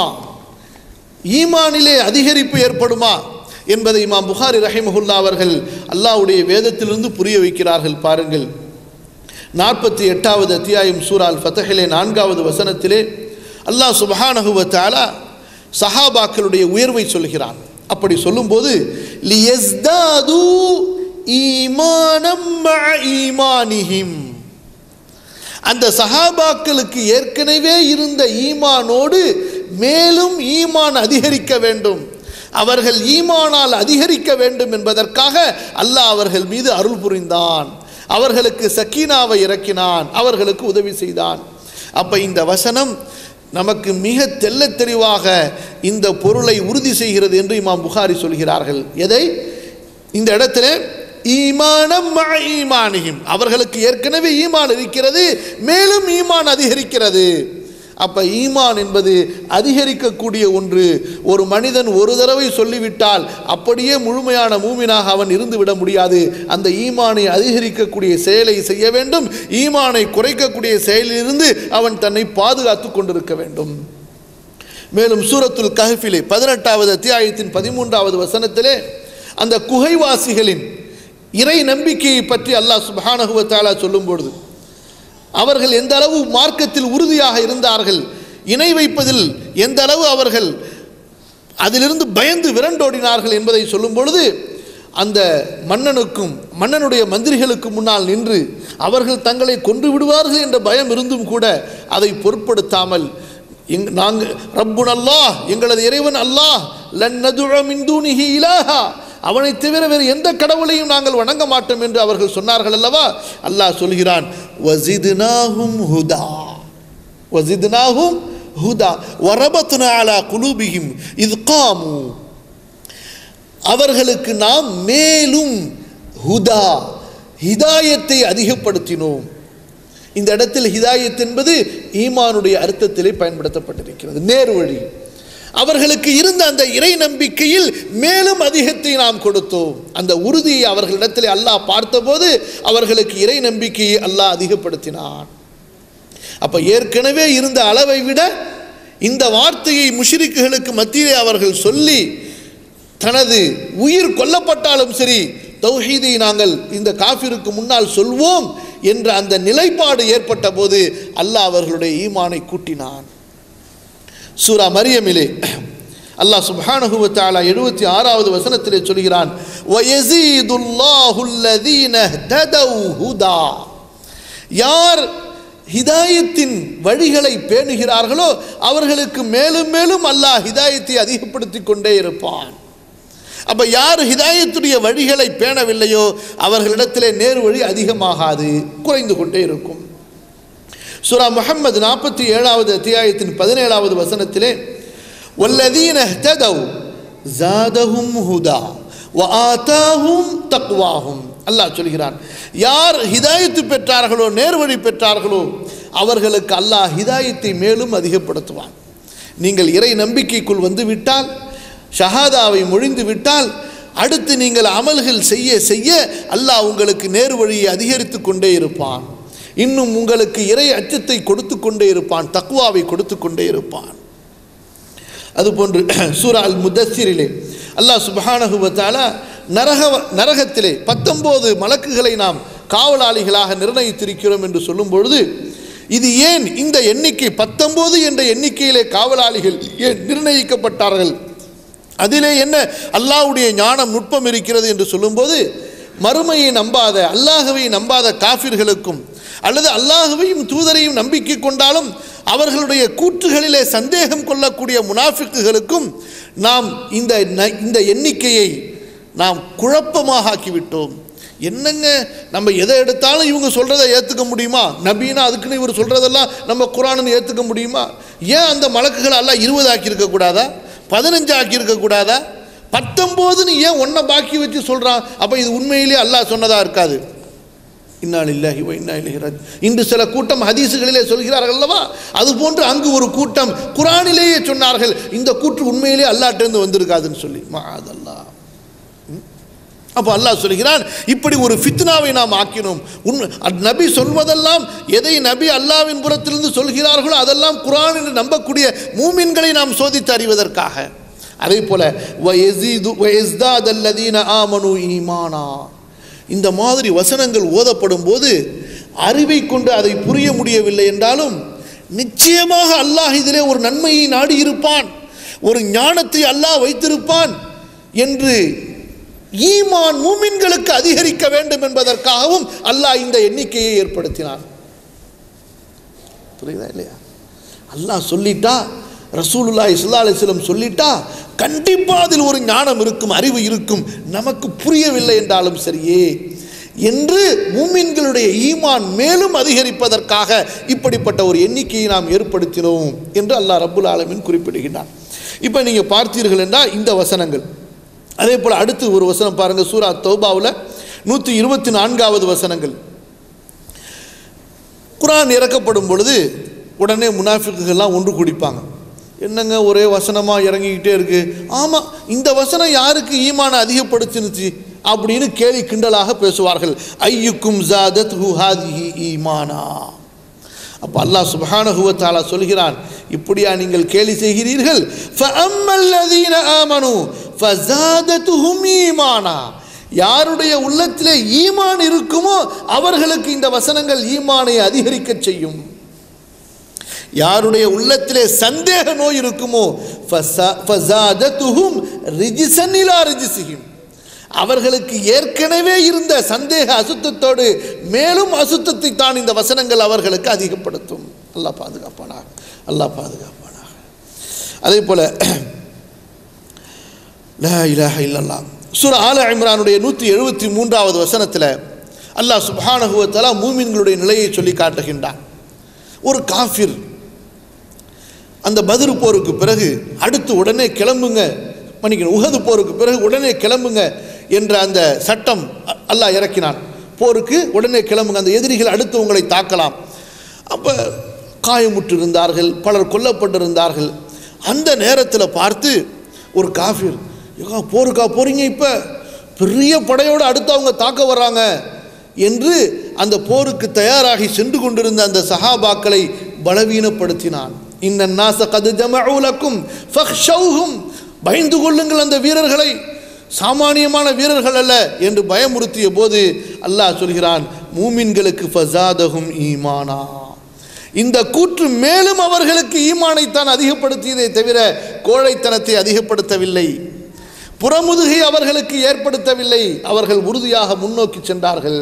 Speaker 1: ஈமானிலே அதிகரிப்பு ஏற்படுமா என்பதை இமாம் புகாரி ரஹிமஹுல்லா அவர்கள் அல்லாஹ்வுடைய வேதத்திலிருந்து புரிய வைக்கிறார்கள் பாருங்கள் நாற்பத்தி எட்டாவது அத்தியாயம் சூரால் ஃபத்தஹிலே நான்காவது வசனத்திலே அல்லாஹ் சுபஹானஹு வ தஆலா சஹாபாக்களுடைய உயர்வை சொல்கிறான் அப்படி சொல்லும்போது லியஸ்தாது ஈமானம் மஅ ஈமானிஹிம் அந்த சஹாபாக்களுக்கு ஏற்கனவே இருந்த ஈமானோடு மேலும் ஈமான் அதிகரிக்க வேண்டும் அவர்கள் ஈமானால் அதிகரிக்க வேண்டும் என்பதற்காக அல்லாஹ் அவர்கள் மீது அருள் புரிந்தான் அவர்களுக்கு சக்கீனாவை இறக்கினான் அவர்களுக்கு உதவி செய்தான் அப்ப இந்த வசனம் நமக்கு மிக தெள்ளத் தெளிவாக இந்த பொருளை உறுதி செய்கிறது என்று இமாம் புகாரி சொல்கிறார்கள் எதை இந்த இடத்துல ஈமானம் மஅ ஈமானியும் அவர்களுக்கு ஏற்கனவே ஈமான் இருக்கிறது மேலும் ஈமான் அதிகரிக்கிறது அப்ப ஈமான் என்பது அதிகரிக்கக்கூடிய ஒன்று ஒரு மனிதன் ஒரு தடவை சொல்லிவிட்டால் அப்படியே முழுமையான மூமினாக அவன் இருந்து விட முடியாது அந்த ஈமானை அதிகரிக்கக்கூடிய செயலை செய்ய வேண்டும் ஈமானை குறைக்கக்கூடிய செயலிலிருந்து அவன் தன்னை பாதுகாத்து கொண்டிருக்க வேண்டும் மேலும் சூரத்துல் கஹ்ஃபிலே பதினெட்டாவது அத்தியாயத்தின் பதிமூன்றாவது வசனத்திலே அந்த குகைவாசிகளின் இறை நம்பிக்கையை பற்றி அல்லாஹ் சுப்ஹானஹு வ தஆலா சொல்லும் பொழுது அவர்கள் எந்த அளவு மார்க்கத்தில் உறுதியாக இருந்தார்கள் இணை வைப்பதில் எந்த அளவு அவர்கள் அதிலிருந்து பயந்து விரண்டோடினார்கள் என்பதை சொல்லும் பொழுது அந்த மன்னனுக்கும் மன்னனுடைய மந்திரிகளுக்கு முன்னால் நின்று அவர்கள் தங்களை கொன்று விடுவார்கள் என்ற பயம் இருந்தும் கூட அதை பொருட்படுத்தாமல் எங் நாங்கள் ரப்புன் அல்லாஹ் எங்களது இறைவன் அல்லாஹ் லன்னதுழ மின் தூணிஹி இலாஹா அவனை தவிர வேறு எந்த கடவுளையும் நாங்கள் வணங்க மாட்டோம் என்று அவர்கள் சொன்னார்கள் அல்லவா அல்லாஹ் சொல்கிறான் வசிதுனாஹும் ஹுதா வசிதுனாஹும் ஹுதா வரபத்னா அலா குலூபிஹிம் இது காமு அவர்களுக்கு நாம் மேலும் ஹுதா ஹிதாயத்தை அதிகப்படுத்தினோம் இந்த இடத்தில் ஹிதாயத் என்பது ஈமானுடைய அர்த்தத்திலே பயன்படுத்தப்பட்டிருக்கிறது நேர் வழி அவர்களுக்கு இருந்த அந்த இறை நம்பிக்கையில் மேலும் அதிகத்தை நாம் கொடுத்தோம் அந்த உறுதியை அவர்களிடத்தில் அல்லாஹ் பார்த்தபோது அவர்களுக்கு இறை நம்பிக்கையை அல்லாஹ் அதிகப்படுத்தினான் அப்ப ஏற்கனவே இருந்த அளவை விட இந்த வார்த்தையை முஷிரிக்குகளுக்கு மத்தியிலே அவர்கள் சொல்லி தனது உயிர் கொல்லப்பட்டாலும் சரி தௌஹீதை நாங்கள் இந்த காஃபிருக்கு முன்னால் சொல்வோம் என்ற அந்த நிலைப்பாடு ஏற்பட்ட போது அல்லாஹ் அவர்களுடைய ஈமானை கூட்டினான் சூரா மரியமிலே அல்லாஹ் சுப்ஹானஹு வ தஆலா எழுபத்தி ஆறாவது வசனத்திலே சொல்கிறான் வயசீதுல்லாஹு அல்லதீன இஹ்ததவ் ஹுதா யார் ஹிதாயத்தின் வழிகளை பேணுகிறார்களோ அவர்களுக்கு மேலும் மேலும் அல்லாஹ் ஹிதாயத்தை அதிகப்படுத்தி கொண்டே இருப்பான் அப்ப யார் ஹிதாயத்துடைய வழிகளை பேணவில்லையோ அவர்களிடத்திலே நேர் வழி அதிகமாகாது குறைந்து கொண்டே இருக்கும் சூரா முஹம்மது நாற்பத்தி ஏழாவது அத்தியாயத்தின் பதினேழாவது வசனத்திலே வல்லதீன இஹ்ததவ் ஜாதஹும் ஹுதா வஆதாஹும் தக்வாஹும் அல்லாஹ் சொல்கிறான் யார் ஹிதாயத்து பெற்றார்களோ நேர்வழி பெற்றார்களோ அவர்களுக்கு அல்லாஹ் ஹிதாயத்தை மேலும் அதிகப்படுத்துவான் நீங்கள் இறை நம்பிக்கைக்குள் வந்து விட்டால் ஷஹாதாவை மொழிந்து விட்டால் அடுத்து நீங்கள் அமல்கள் செய்ய செய்ய அல்லாஹ் உங்களுக்கு நேர்வழியை அதிகரித்து கொண்டே இருப்பான் இன்னும் உங்களுக்கு இறை அச்சத்தை கொடுத்து கொண்டே இருப்பான் தக்குவாவை கொடுத்து கொண்டே இருப்பான் அதுபோன்று சூரா அல் முத்தஸ்ஸிரிலே அல்லாஹ் சுப்ஹானஹு வ தஆலா நரக நரகத்திலே பத்தொம்போது மலக்குகளை நாம் காவலாளிகளாக நிர்ணயித்திருக்கிறோம் என்று சொல்லும் பொழுது இது ஏன் இந்த எண்ணிக்கை பத்தொம்போது என்ற எண்ணிக்கையிலே காவலாளிகள் ஏன் நிர்ணயிக்கப்பட்டார்கள் அதிலே என்ன அல்லாஹ்வுடைய ஞானம் நுட்பம் இருக்கிறது என்று சொல்லும்போது மறுமையை நம்பாத அல்லாஹவை நம்பாத காஃபிர்களுக்கும் அல்லது அல்லாஹுவையும் தூதரையும் நம்பிக்கை கொண்டாலும் அவர்களுடைய கூற்றுகளிலே சந்தேகம் கொள்ளக்கூடிய முனாஃபிக்குகளுக்கும் நாம் இந்த ந- இந்த எண்ணிக்கையை நாம் குழப்பமாக ஆக்கிவிட்டோம் என்னங்க நம்ம எதை எடுத்தாலும் இவங்க சொல்கிறத ஏற்றுக்க முடியுமா நபீனா அதுக்குன்னு இவர் சொல்கிறதெல்லாம் நம்ம குரானுன்னு ஏற்றுக்க முடியுமா ஏன் அந்த மலக்குகள் எல்லாம் இருபது ஆக்கியிருக்க கூடாதா பதினஞ்சு ஆக்கியிருக்க கூடாதா பத்தொம்போதுன்னு ஏன் ஒன்றை பாக்கி வச்சு சொல்கிறான் அப்போ இது உண்மையிலேயே அல்லாஹ் சொன்னதாக இருக்காது இன்னால் இல்லாஹி வ இன்னா இலைஹி ராஜி இன்று சில கூட்டம் ஹதீஸுகளிலே சொல்கிறார்கள் அல்லவா அதுபோன்று அங்கு ஒரு கூட்டம் குரானிலேயே சொன்னார்கள் இந்த கூற்று உண்மையிலே அல்லாட்டிருந்து வந்திருக்காதுன்னு சொல்லி மாதல்லா அப்போ அல்லாஹ் சொல்கிறான் இப்படி ஒரு ஃபித்னாவை நாம் ஆக்கினோம் உன் அந் நபி சொல்வதெல்லாம் எதை நபி அல்லாவின் புறத்திலிருந்து சொல்கிறார்களோ அதெல்லாம் குரான் என்று நம்பக்கூடிய மூமின்களை நாம் சோதித்து அறிவதற்காக அதே போல வயசீது வயஸ்தாதல்லதீன ஆமனு ஈமானா இந்த மாதிரி வசனங்கள் ஓதப்படும் போது அறிவை கொண்டு அதை புரிய முடியவில்லை என்றாலும் நிச்சயமாக அல்லாஹ் இதிலே ஒரு நன்மையை நாடி இருப்பான் ஒரு ஞானத்தை அல்லாஹ் வைத்திருப்பான் என்று ஈமான் மூமின்களுக்கு அதிகரிக்க வேண்டும் என்பதற்காகவும் அல்லாஹ் இந்த எண்ணிக்கையை ஏற்படுத்தினான் புரியுதா இல்லையா அல்லாஹ் சொல்லிட்டா ரசூலுல்லாஹி ஸல்லல்லாஹு அலைஹி வஸல்லம் சொல்லிட்டா கண்டிப்பா அதில் ஒரு ஞானம் இருக்கும் அறிவு இருக்கும் நமக்கு புரியவில்லை என்றாலும் சரியே என்று மூமின்களுடைய ஈமான் மேலும் அதிகரிப்பதற்காக இப்படிப்பட்ட ஒரு எண்ணிக்கையை நாம் ஏற்படுத்தினோம் என்று அல்லாஹ் ரப்புல் ஆலமீன் குறிப்பிடுகின்றான் இப்போ நீங்கள் பார்த்தீர்கள் என்றால் இந்த வசனங்கள் அதே போல் அடுத்து ஒரு வசனம் பாருங்கள் சூரா தௌபாவில் நூற்றி இருபத்தி நான்காவது வசனங்கள் குரான் இறக்கப்படும் பொழுது உடனே முனாஃபிக்குகள்லாம் ஒன்று குடிப்பாங்க என்னங்க ஒரே வசனமாக இறங்கிக்கிட்டே இருக்கு ஆமாம் இந்த வசனம் யாருக்கு ஈமான அதிகப்படுத்துனுச்சு அப்படின்னு கேலி கிண்டலாக பேசுவார்கள் ஐயுக்கும் ஜாதத் ஹுஹாதிஹி ஈமானா அப்போ அல்லாஹ் சுப்ஹானஹு வ தஆலா சொல்கிறான் இப்படியா நீங்கள் கேலி செய்கிறீர்கள் ஃபஅம்மல்லதீன ஆமனு ஃபஸாதத்துஹும் ஈமானா யாருடைய உள்ளத்திலே ஈமான் இருக்குமோ அவர்களுக்கு இந்த வசனங்கள் ஈமானை அதிகரிக்கச் செய்யும் யாருடைய உள்ளத்திலே சந்தேக நோய் இருக்குமோ ஃபஸா- ஃபஸாதத்துஹும் ரிஜிசன் இலா ரிஜிசிஹிம் அவர்களுக்கு ஏற்கனவே இருந்த சந்தேக அசுத்தத்தோடு மேலும் அசுத்தத்தை தான் இந்த வசனங்கள் அவர்களுக்கு அதிகப்படுத்தும் அல்லாஹ் பாதுகாப்பானாக அல்லாஹ் பாதுகாப்பானாக அதே போல லா இலாஹ இல்லல்லாஹ் சூரா ஆல இம்ரானுடைய நூற்றி எழுபத்தி மூன்றாவது வசனத்தில் அல்லாஹ் சுப்ஹானஹு வ தஆலா மூமின்களுடைய நிலையை சொல்லி காட்டுகின்றான் ஒரு காஃபிர் அந்த பதிர் போருக்கு பிறகு அடுத்து உடனே கிளம்புங்க மன்னிக்கணும் உகது போருக்கு பிறகு உடனே கிளம்புங்க என்ற அந்த சட்டம் அ- அல்லாஹ் இறக்கினான் போருக்கு உடனே கிளம்புங்க அந்த எதிரிகள் அடுத்து உங்களை தாக்கலாம் அப்போ காயமுற்று இருந்தார்கள் பலர் கொல்லப்பட்டிருந்தார்கள் அந்த நேரத்தில் பார்த்து ஒரு காஃபிர் "ஏக்கா, போருக்கா போறீங்க இப்போ பெரிய படையோடு அடுத்து அவங்க தாக்க வர்றாங்க என்று அந்த போருக்கு தயாராகி சென்று கொண்டிருந்த அந்த சஹாபாக்களை பலவீனப்படுத்தினான் இந்த நாச கது ஜமூலக்கும் ஃபக்ஷௌஹும் பயந்து கொள்ளுங்கள் அந்த வீரர்களை சாமானியமான வீரர்கள் அல்ல என்று பயமுறுத்திய போது அல்லாஹ் சொல்கிறான் மூமின்களுக்கு ஃபசாதகும் ஈமானா இந்த கூற்று மேலும் அவர்களுக்கு ஈமானைத்தான் அதிகப்படுத்தியதே தவிர கோழைத்தனத்தை அதிகப்படுத்தவில்லை புறமுதுகை அவர்களுக்கு ஏற்படுத்தவில்லை அவர்கள் உறுதியாக முன்னோக்கி சென்றார்கள்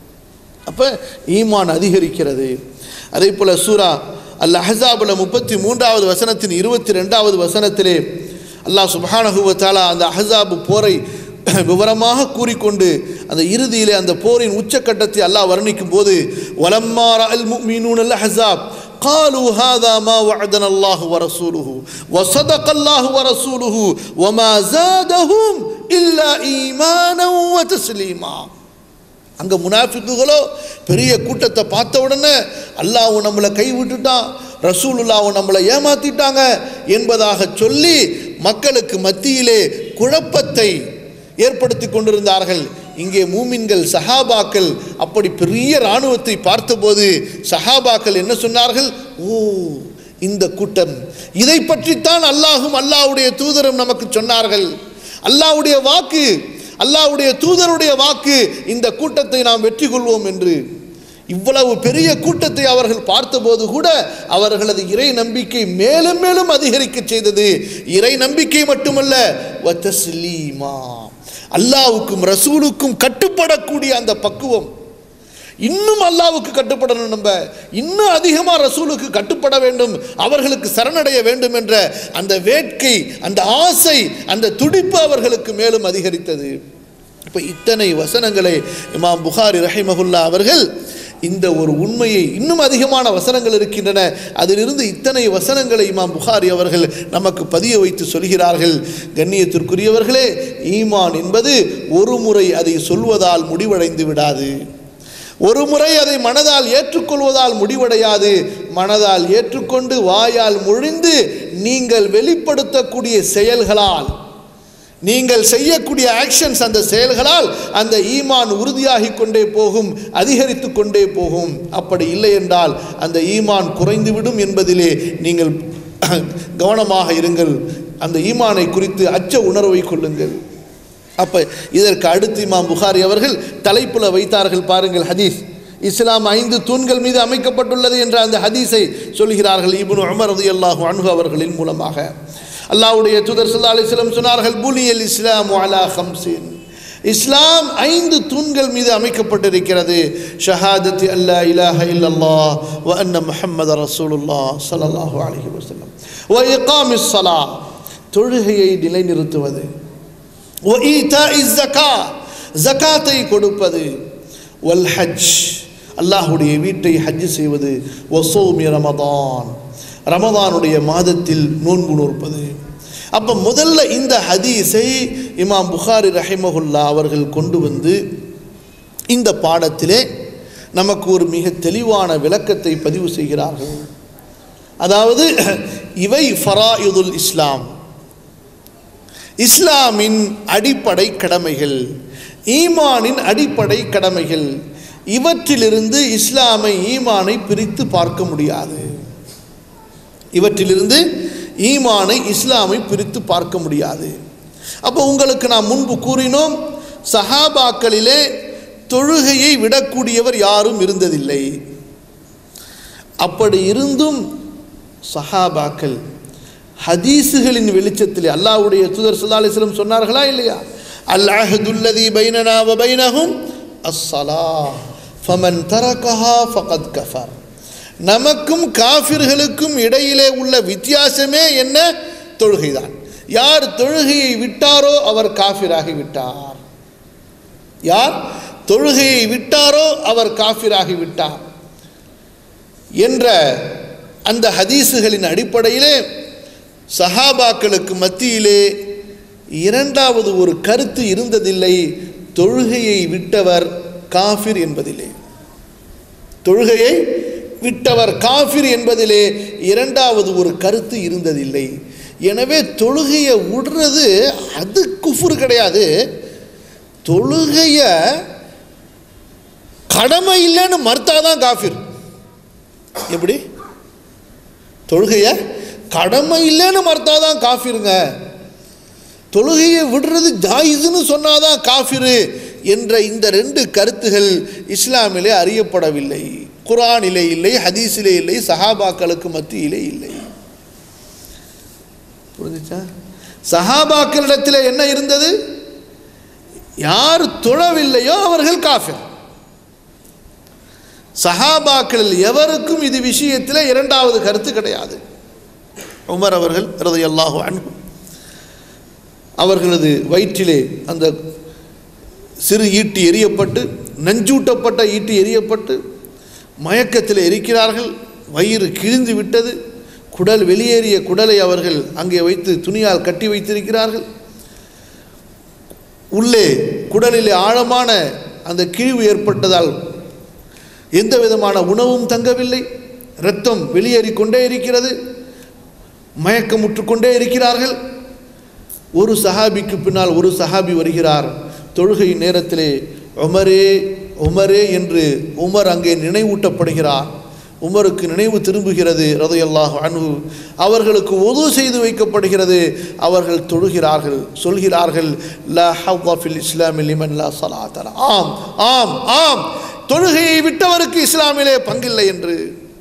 Speaker 1: அப்போ ஈமான் அதிகரிக்கிறது அதே போல சூரா அல் அஹசாபுல முப்பத்தி மூன்றாவது வசனத்தின் இருபத்தி ரெண்டாவது வசனத்திலே அல்லாஹ் சுப்ஹானஹு வ தஆலா அந்த அஹசாபு போரை விவரமாக கூறிக்கொண்டு அந்த இறுதியிலே அந்த போரின் உச்சக்கட்டத்தை அல்லாஹ் வர்ணிக்கும் போது வலம்மா அல் முஃமினூன் அல் அஹசாப் قالوا هذا ما وعدنا الله ورسوله وصدق الله ورسوله وما زادهم إلا إيمانا وتسليما அங்க முனாஃபிக்குகளோ பெரிய கூட்டத்தை பார்த்த உடனே அல்லாஹ் நம்மளை கை விட்டுட்டான் ரசூலுல்லாஹ் நம்மளை ஏமாத்திட்டாங்க என்பதாக சொல்லி மக்களுக்கு மத்தியிலே குழப்பத்தை ஏற்படுத்தி கொண்டிருந்தார்கள் இங்கே மூமின்கள் சஹாபாக்கள் அப்படி பெரிய இராணுவத்தை பார்த்தபோது சஹாபாக்கள் என்ன சொன்னார்கள் ஓ இந்த கூட்டம் இதை பற்றித்தான் அல்லாஹும் அல்லாஹ்வுடைய தூதரும் நமக்கு சொன்னார்கள் அல்லாஹ்வுடைய வாக்கு அல்லாஹ்வுடைய தூதருடைய வாக்கு இந்த கூட்டத்தை நாம் வெற்றி கொள்வோம் என்று இவ்வளவு பெரிய கூட்டத்தை அவர்கள் பார்த்தபோது கூட அவர்களது இறை நம்பிக்கை மேலும் மேலும் அதிகரிக்க செய்தது இறை நம்பிக்கை மட்டுமல்ல வத்தஸ்லீமா அல்லாவுக்கும் ரசூலுக்கும் கட்டுப்படக்கூடிய அந்த பக்குவம் இன்னும் அல்லாவுக்கு கட்டுப்படணும் நம்ம இன்னும் அதிகமாக ரசூலுக்கு கட்டுப்பட வேண்டும் அவர்களுக்கு சரணடைய வேண்டும் என்ற அந்த வேட்கை அந்த ஆசை அந்த துடிப்பு அவர்களுக்கு மேலும் அதிகரித்தது இப்போ இத்தனை வசனங்களை இமாம் புகாரி ரஹிமகுல்லா அவர்கள் இந்த ஒரு உண்மையை இன்னும் அதிகமான வசனங்கள் இருக்கின்றன அதிலிருந்து இத்தனை வசனங்களை இமாம் புகாரி அவர்கள் நமக்கு பதிய வைத்து சொல்கிறார்கள் கண்ணியத்திற்குரியவர்களே ஈமான் என்பது ஒரு முறை அதை சொல்வதால் முடிவடைந்து விடாது ஒரு முறை அதை மனதால் ஏற்றுக்கொள்வதால் முடிவடையாது மனதால் ஏற்றுக்கொண்டு வாயால் முழிந்து நீங்கள் வெளிப்படுத்தக்கூடிய செயல்களால் நீங்கள் செய்யக்கூடிய ஆக்ஷன்ஸ் அந்த செயல்களால் அந்த ஈமான் உறுதியாகி கொண்டே போகும் அதிகரித்து கொண்டே போகும் அப்படி இல்லை என்றால் அந்த ஈமான் குறைந்துவிடும் என்பதிலே நீங்கள் கவனமாக இருங்கள் அந்த ஈமானை குறித்து அச்ச உணர்வை கொள்ளுங்கள் அப்போ இதற்கு அடுத்து இமாம் புகாரி அவர்கள் தலைப்புல வைத்தார்கள் பாருங்கள் ஹதீஸ் இஸ்லாம் ஐந்து தூண்கள் மீது அமைக்கப்பட்டுள்ளது என்ற அந்த ஹதீஸை சொல்கிறார்கள் இப்னு உமர் ரலியல்லாஹு அன்ஹு அவர்களின் மூலமாக அல்லாஹ்வுடைய தூதர் ஸல்லல்லாஹு அலைஹி வஸல்லம் சொன்னார்கள் புலியல் இஸ்லாம் அலா ஹம்சின் இஸ்லாம் ஐந்து தூண்கள் மீது அமைக்கப்பட்டிருக்கிறது ஷஹாதத்தி அல்லா இலாஹ இல்லல்லாஹ் வ அன்ன முஹம்மது ரசூலுல்லாஹ் ஸல்லல்லாஹு அலைஹி வஸல்லம் வ இகாமிஸ் ஸலா தொழுகையை நிலைநிறுத்துவது வ ஈதாஇ ஸக்கா ஜகாத்தை கொடுப்பது வல் ஹஜ் அல்லாஹ்வுடைய வீட்டை ஹஜ் செய்வது வசோமி ரமதான் ரமதானுடைய மாதத்தில் நோன்பு நோற்பது அப்போ முதல்ல இந்த ஹதீஸை இமாம் புகாரி ரஹிமகுல்லா அவர்கள் கொண்டு வந்து இந்த பாடத்திலே நமக்கு ஒரு மிக தெளிவான விளக்கத்தை பதிவு செய்கிறார்கள் அதாவது இவை ஃபராயுதுல் இஸ்லாம் இஸ்லாமின் அடிப்படை கடமைகள் ஈமானின் அடிப்படை கடமைகள் இவற்றிலிருந்து இஸ்லாமை ஈமானை பிரித்து பார்க்க முடியாது இவற்றிலிருந்து ஈமானை இஸ்லாமை பிரித்து பார்க்க முடியாது அப்போ உங்களுக்கு நான் முன்பு கூறினோம் சஹாபாக்களிலே தொழுகையை விடக்கூடியவர் யாரும் இருந்ததில்லை அப்படி இருந்தும் சஹாபாக்கள் ஹதீஸுகளின் வெளிச்சத்திலே அல்லாஹ்வுடைய தூதர் ஸல்லல்லாஹு அலைஹி வஸல்லம் சொன்னார்களா இல்லையா அல் அஹதுல்லதி பைனனா வ பைனஹும் அஸ்ஸலா ஃபமன் தரகஹா ஃபகத் கஃபர் நமக்கும் காஃபிர்களுக்கும் இடையிலே உள்ள வித்தியாசமே என்ன தொழுகைதான் யார் தொழுகையை விட்டாரோ அவர் காஃபிராகி விட்டார் யார் தொழுகையை விட்டாரோ அவர் காஃபிராகி விட்டார் என்ற அந்த ஹதீஸுகளின் அடிப்படையிலே சஹாபாக்களுக்கு மத்தியிலே இரண்டாவது ஒரு கருத்து இருந்ததில்லை தொழுகையை விட்டவர் காஃபிர் என்பதிலே தொழுகையை விட்டவர் காஃபிர் என்பதிலே இரண்டாவது ஒரு கருத்து இருந்ததில்லை எனவே தொழுகையை விடுறது அது குஃபுர் கிடையாது தொழுகைய கடமை இல்லைன்னு மறுத்தாதான் காஃபிர் எப்படி தொழுகைய கடமை இல்லைன்னு மறுத்தாதான் காஃபிருங்க தொழுகையை விடுறது ஜாயிதுன்னு சொன்னாதான் காஃபிரு என்ற இந்த ரெண்டு கருத்துகள் இஸ்லாமிலே அறியப்படவில்லை குர்ஆனிலே இல்லை ஹதீஸிலே இல்லை சஹாபாக்களுக்கு மத்தியிலே இல்லை புரிஞ்சுச்சா சஹாபாக்களிடத்தில் என்ன இருந்தது யார் தொழவில்லையோ அவர்கள் காஃபிர் சஹாபாக்களில் எவருக்கும் இது விஷயத்தில் இரண்டாவது கருத்து கிடையாது உமர் அவர்கள் ரதையல்லாஹு அன்பு அவர்களது வயிற்றிலே அந்த சிறு ஈட்டி எரியப்பட்டு நஞ்சூட்டப்பட்ட ஈட்டி எரியப்பட்டு மயக்கத்தில் இருக்கிறார்கள் வயிறு கிழிந்து விட்டது குடல் வெளியேறிய குடலை அவர்கள் அங்கே வைத்து துணியால் கட்டி வைத்திருக்கிறார்கள் உள்ளே குடலிலே ஆழமான அந்த கிழிவு ஏற்பட்டதால் எந்த விதமான உணவும் தங்கவில்லை இரத்தம் வெளியேறிக் கொண்டே இருக்கிறது மயக்கமுற்று கொண்டே இருக்கிறார்கள் ஒரு சஹாபிக்கு பின்னால் ஒரு சஹாபி வருகிறார் தொழுகை நேரத்திலே உமரே உமரே என்று உமர் அங்கே நினைவூட்டப்படுகிறார் உமருக்கு நினைவு திரும்புகிறது ரதையல்லாஹ் அன்பு அவர்களுக்கு உது செய்து வைக்கப்படுகிறது அவர்கள் தொழுகிறார்கள் சொல்கிறார்கள் லா ஹவ்வா ஃபில் இஸ்லாமில் லிமன் லா ஸலாத்த லஹ்." ஆம் ஆம் ஆம் தொழுகையை விட்டவருக்கு இஸ்லாமிலே பங்கில்லை என்று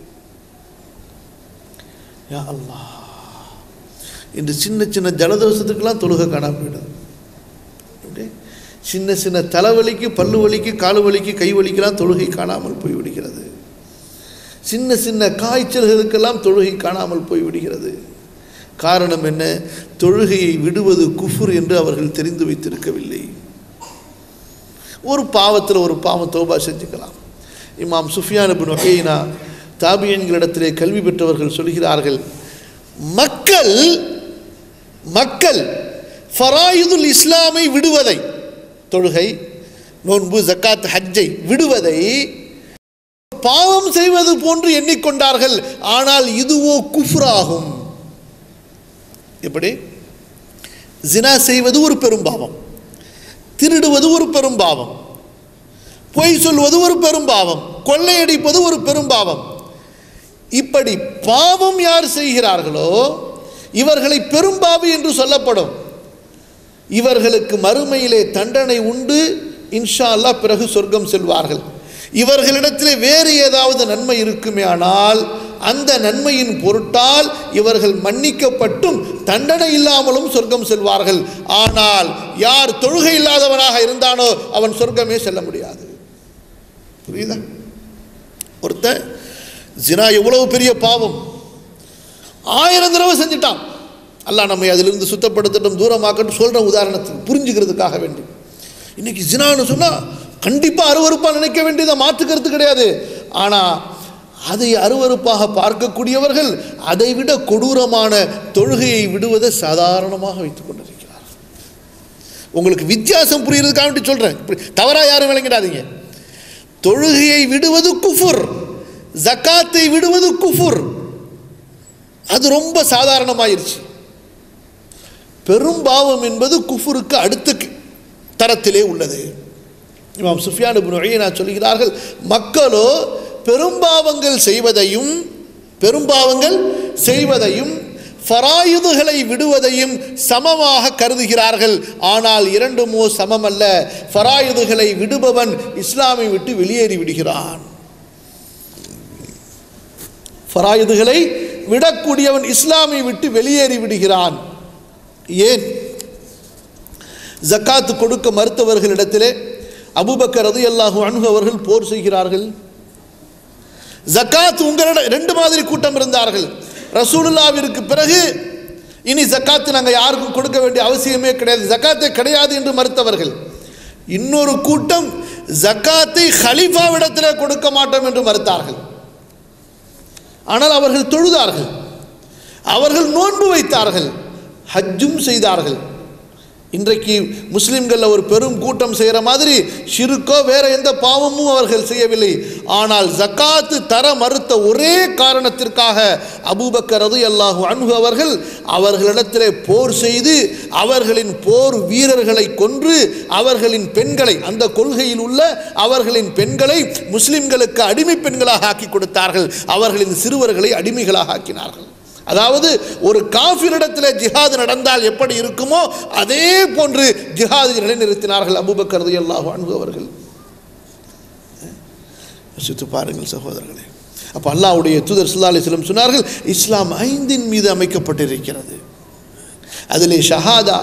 Speaker 1: யா அல்லாஹ் இன்று சின்ன சின்ன ஜலதோஷத்துக்கெல்லாம் தொழுகை காணாம போயிடுது எப்படி? சின்ன சின்ன தலைவலிக்கு பல்லு வலிக்கு காலு வலிக்கு கை வலிக்கெல்லாம் தொழுகை காணாமல் போய் விடுகிறது சின்ன சின்ன காய்ச்சல்களுக்கெல்லாம் தொழுகை காணாமல் போய் விடுகிறது காரணம் என்ன தொழுகையை விடுவது குஃபுர் என்று அவர்கள் தெரிந்து வைத்திருக்கவில்லை ஒரு பாவத்தில் ஒரு பாவம் தௌபா செஞ்சுக்கலாம் இமாம் சுஃபியான் பின் ஒஹேனா தாபியன்களிடத்திலே கல்வி பெற்றவர்கள் சொல்கிறார்கள் மக்கள் மக்கள் ஃபராயுதுல் இஸ்லாமை விடுவதை தொழுகை நோன்பு ஜக்காத் ஹஜ்ஜை விடுவதை பாவம் செய்வது போன்று எண்ணிக்கொண்டார்கள் ஆனால் இதுவோ குஃப்ராகும் எப்படி ஜினா செய்வது ஒரு பெரும் பாவம் திருடுவது ஒரு பெரும் பாவம் பொய் சொல்வது ஒரு பெரும் பாவம் கொள்ளையடிப்பது ஒரு பெரும் பாவம் இப்படி பாவம் யார் செய்கிறார்களோ இவர்களை பெரும்பாவி என்று சொல்லப்படும் இவர்களுக்கு மறுமையிலே தண்டனை உண்டு இன்ஷா அல்லாஹ் பிறகு சொர்க்கம் செல்வார்கள் இவர்களிடத்திலே வேறு ஏதாவது நன்மை இருக்குமே ஆனால் அந்த நன்மையின் பொருட்டால் இவர்கள் மன்னிக்கப்பட்டும் தண்டனை இல்லாமலும் சொர்க்கம் செல்வார்கள் ஆனால் யார் தொழுகை இல்லாதவனாக இருந்தானோ அவன் சொர்க்கமே செல்ல முடியாது புரியுதா ஒருத்தன் ஜினா எவ்வளவு பெரிய பாவம் ஆயிரம் தடவை செஞ்சிட்டான் அல்லாஹ் நம்மை அதிலிருந்து சுத்தப்படுத்தட்டும் தூரமாக்கட்டும் சொல்கிற உதாரணத்துக்கு புரிஞ்சுக்கிறதுக்காக வேண்டி இன்னைக்கு ஜினான்னு சொன்னால் கண்டிப்பாக அருவருப்பாக நினைக்க வேண்டியதை மாற்றுக்கிறது கிடையாது ஆனால் அதை அருவருப்பாக பார்க்கக்கூடியவர்கள் அதை விட கொடூரமான தொழுகையை விடுவதை சாதாரணமாக வைத்துக் கொண்டிருக்கிறார் உங்களுக்கு வித்தியாசம் புரியறதுக்காக வேண்டி சொல்கிறேன் தவறாக யாரும் விளங்கிடாதீங்க தொழுகையை விடுவது குஃபுர் ஜக்காத்தை விடுவது குஃபுர் அது ரொம்ப சாதாரணமாயிருச்சு பெரும் பாவம் என்பது குஃபுருக்கு அடுத்த தரத்திலே உள்ளது இமாம் சுஃபியான் இப்னு உய்னா சொல்கிறார்கள் மக்களோ பெரும்பாவங்கள் செய்வதையும் பெரும்பாவங்கள் செய்வதையும் ஃபராயுதுகளை விடுவதையும் சமமாக கருதுகிறார்கள் ஆனால் இரண்டுமோ சமமல்ல ஃபராயுதுகளை விடுபவன் இஸ்லாமை விட்டு வெளியேறி விடுகிறான் ஃபராயுதுகளை விடக்கூடியவன் இஸ்லாமை விட்டு வெளியேறி விடுகிறான் ஏன் ஜக்காத்து கொடுக்க மறுத்தவர்களிடத்திலே அபுபக்கர் ரது அல்லாஹு அன்ஹு அவர்கள் போர் செய்கிறார்கள் ஜக்காத் உங்களிடம் ரெண்டு மாதிரி கூட்டம் இருந்தார்கள் ரசூலுல்லாவிற்கு பிறகு இனி ஜக்காத்து நாங்கள் யாருக்கும் கொடுக்க வேண்டிய அவசியமே கிடையாது ஜக்காத்தே கிடையாது என்று மறுத்தவர்கள் இன்னொரு கூட்டம் ஜக்காத்தை ஹலீஃபாவிடத்தில் கொடுக்க மாட்டோம் என்று மறுத்தார்கள் ஆனால் அவர்கள் தொழுதார்கள் அவர்கள் நோன்பு வைத்தார்கள் ஹஜ்ஜும் செய்தார்கள் இன்றைக்கு முஸ்லிம்களில் ஒரு பெரும் கூட்டம் செய்கிற மாதிரி ஷிருக்கோ வேற எந்த பாவமும் அவர்கள் செய்யவில்லை ஆனால் ஜக்காத்து தர மறுத்த ஒரே காரணத்திற்காக அபூபக்கர் ரது அல்லாஹு அன்ஹு அவர்கள் அவர்களிடத்திலே போர் செய்து அவர்களின் போர் வீரர்களை கொன்று அவர்களின் பெண்களை அந்த கொள்கையில் உள்ள அவர்களின் பெண்களை முஸ்லிம்களுக்கு அடிமை பெண்களாக ஆக்கி கொடுத்தார்கள் அவர்களின் சிறுவர்களை அடிமைகளாக ஆக்கினார்கள் அதாவது ஒரு காஃபிரிடத்தில் ஜிஹாது நடந்தால் எப்படி இருக்குமோ அதே போன்று ஜிஹாது நிலைநிறுத்தினார்கள் அபுபக்கர் அல்லாஹு அன்பு அவர்கள் யோசித்து பாருங்கள் சகோதரர்களே அப்போ அல்லாஹ்வுடைய தூதர் ஸல்லல்லாஹு அலைஹி வஸல்லம் சொன்னார்கள் இஸ்லாம் ஐந்தின் மீது அமைக்கப்பட்டிருக்கிறது அதிலே ஷஹாதா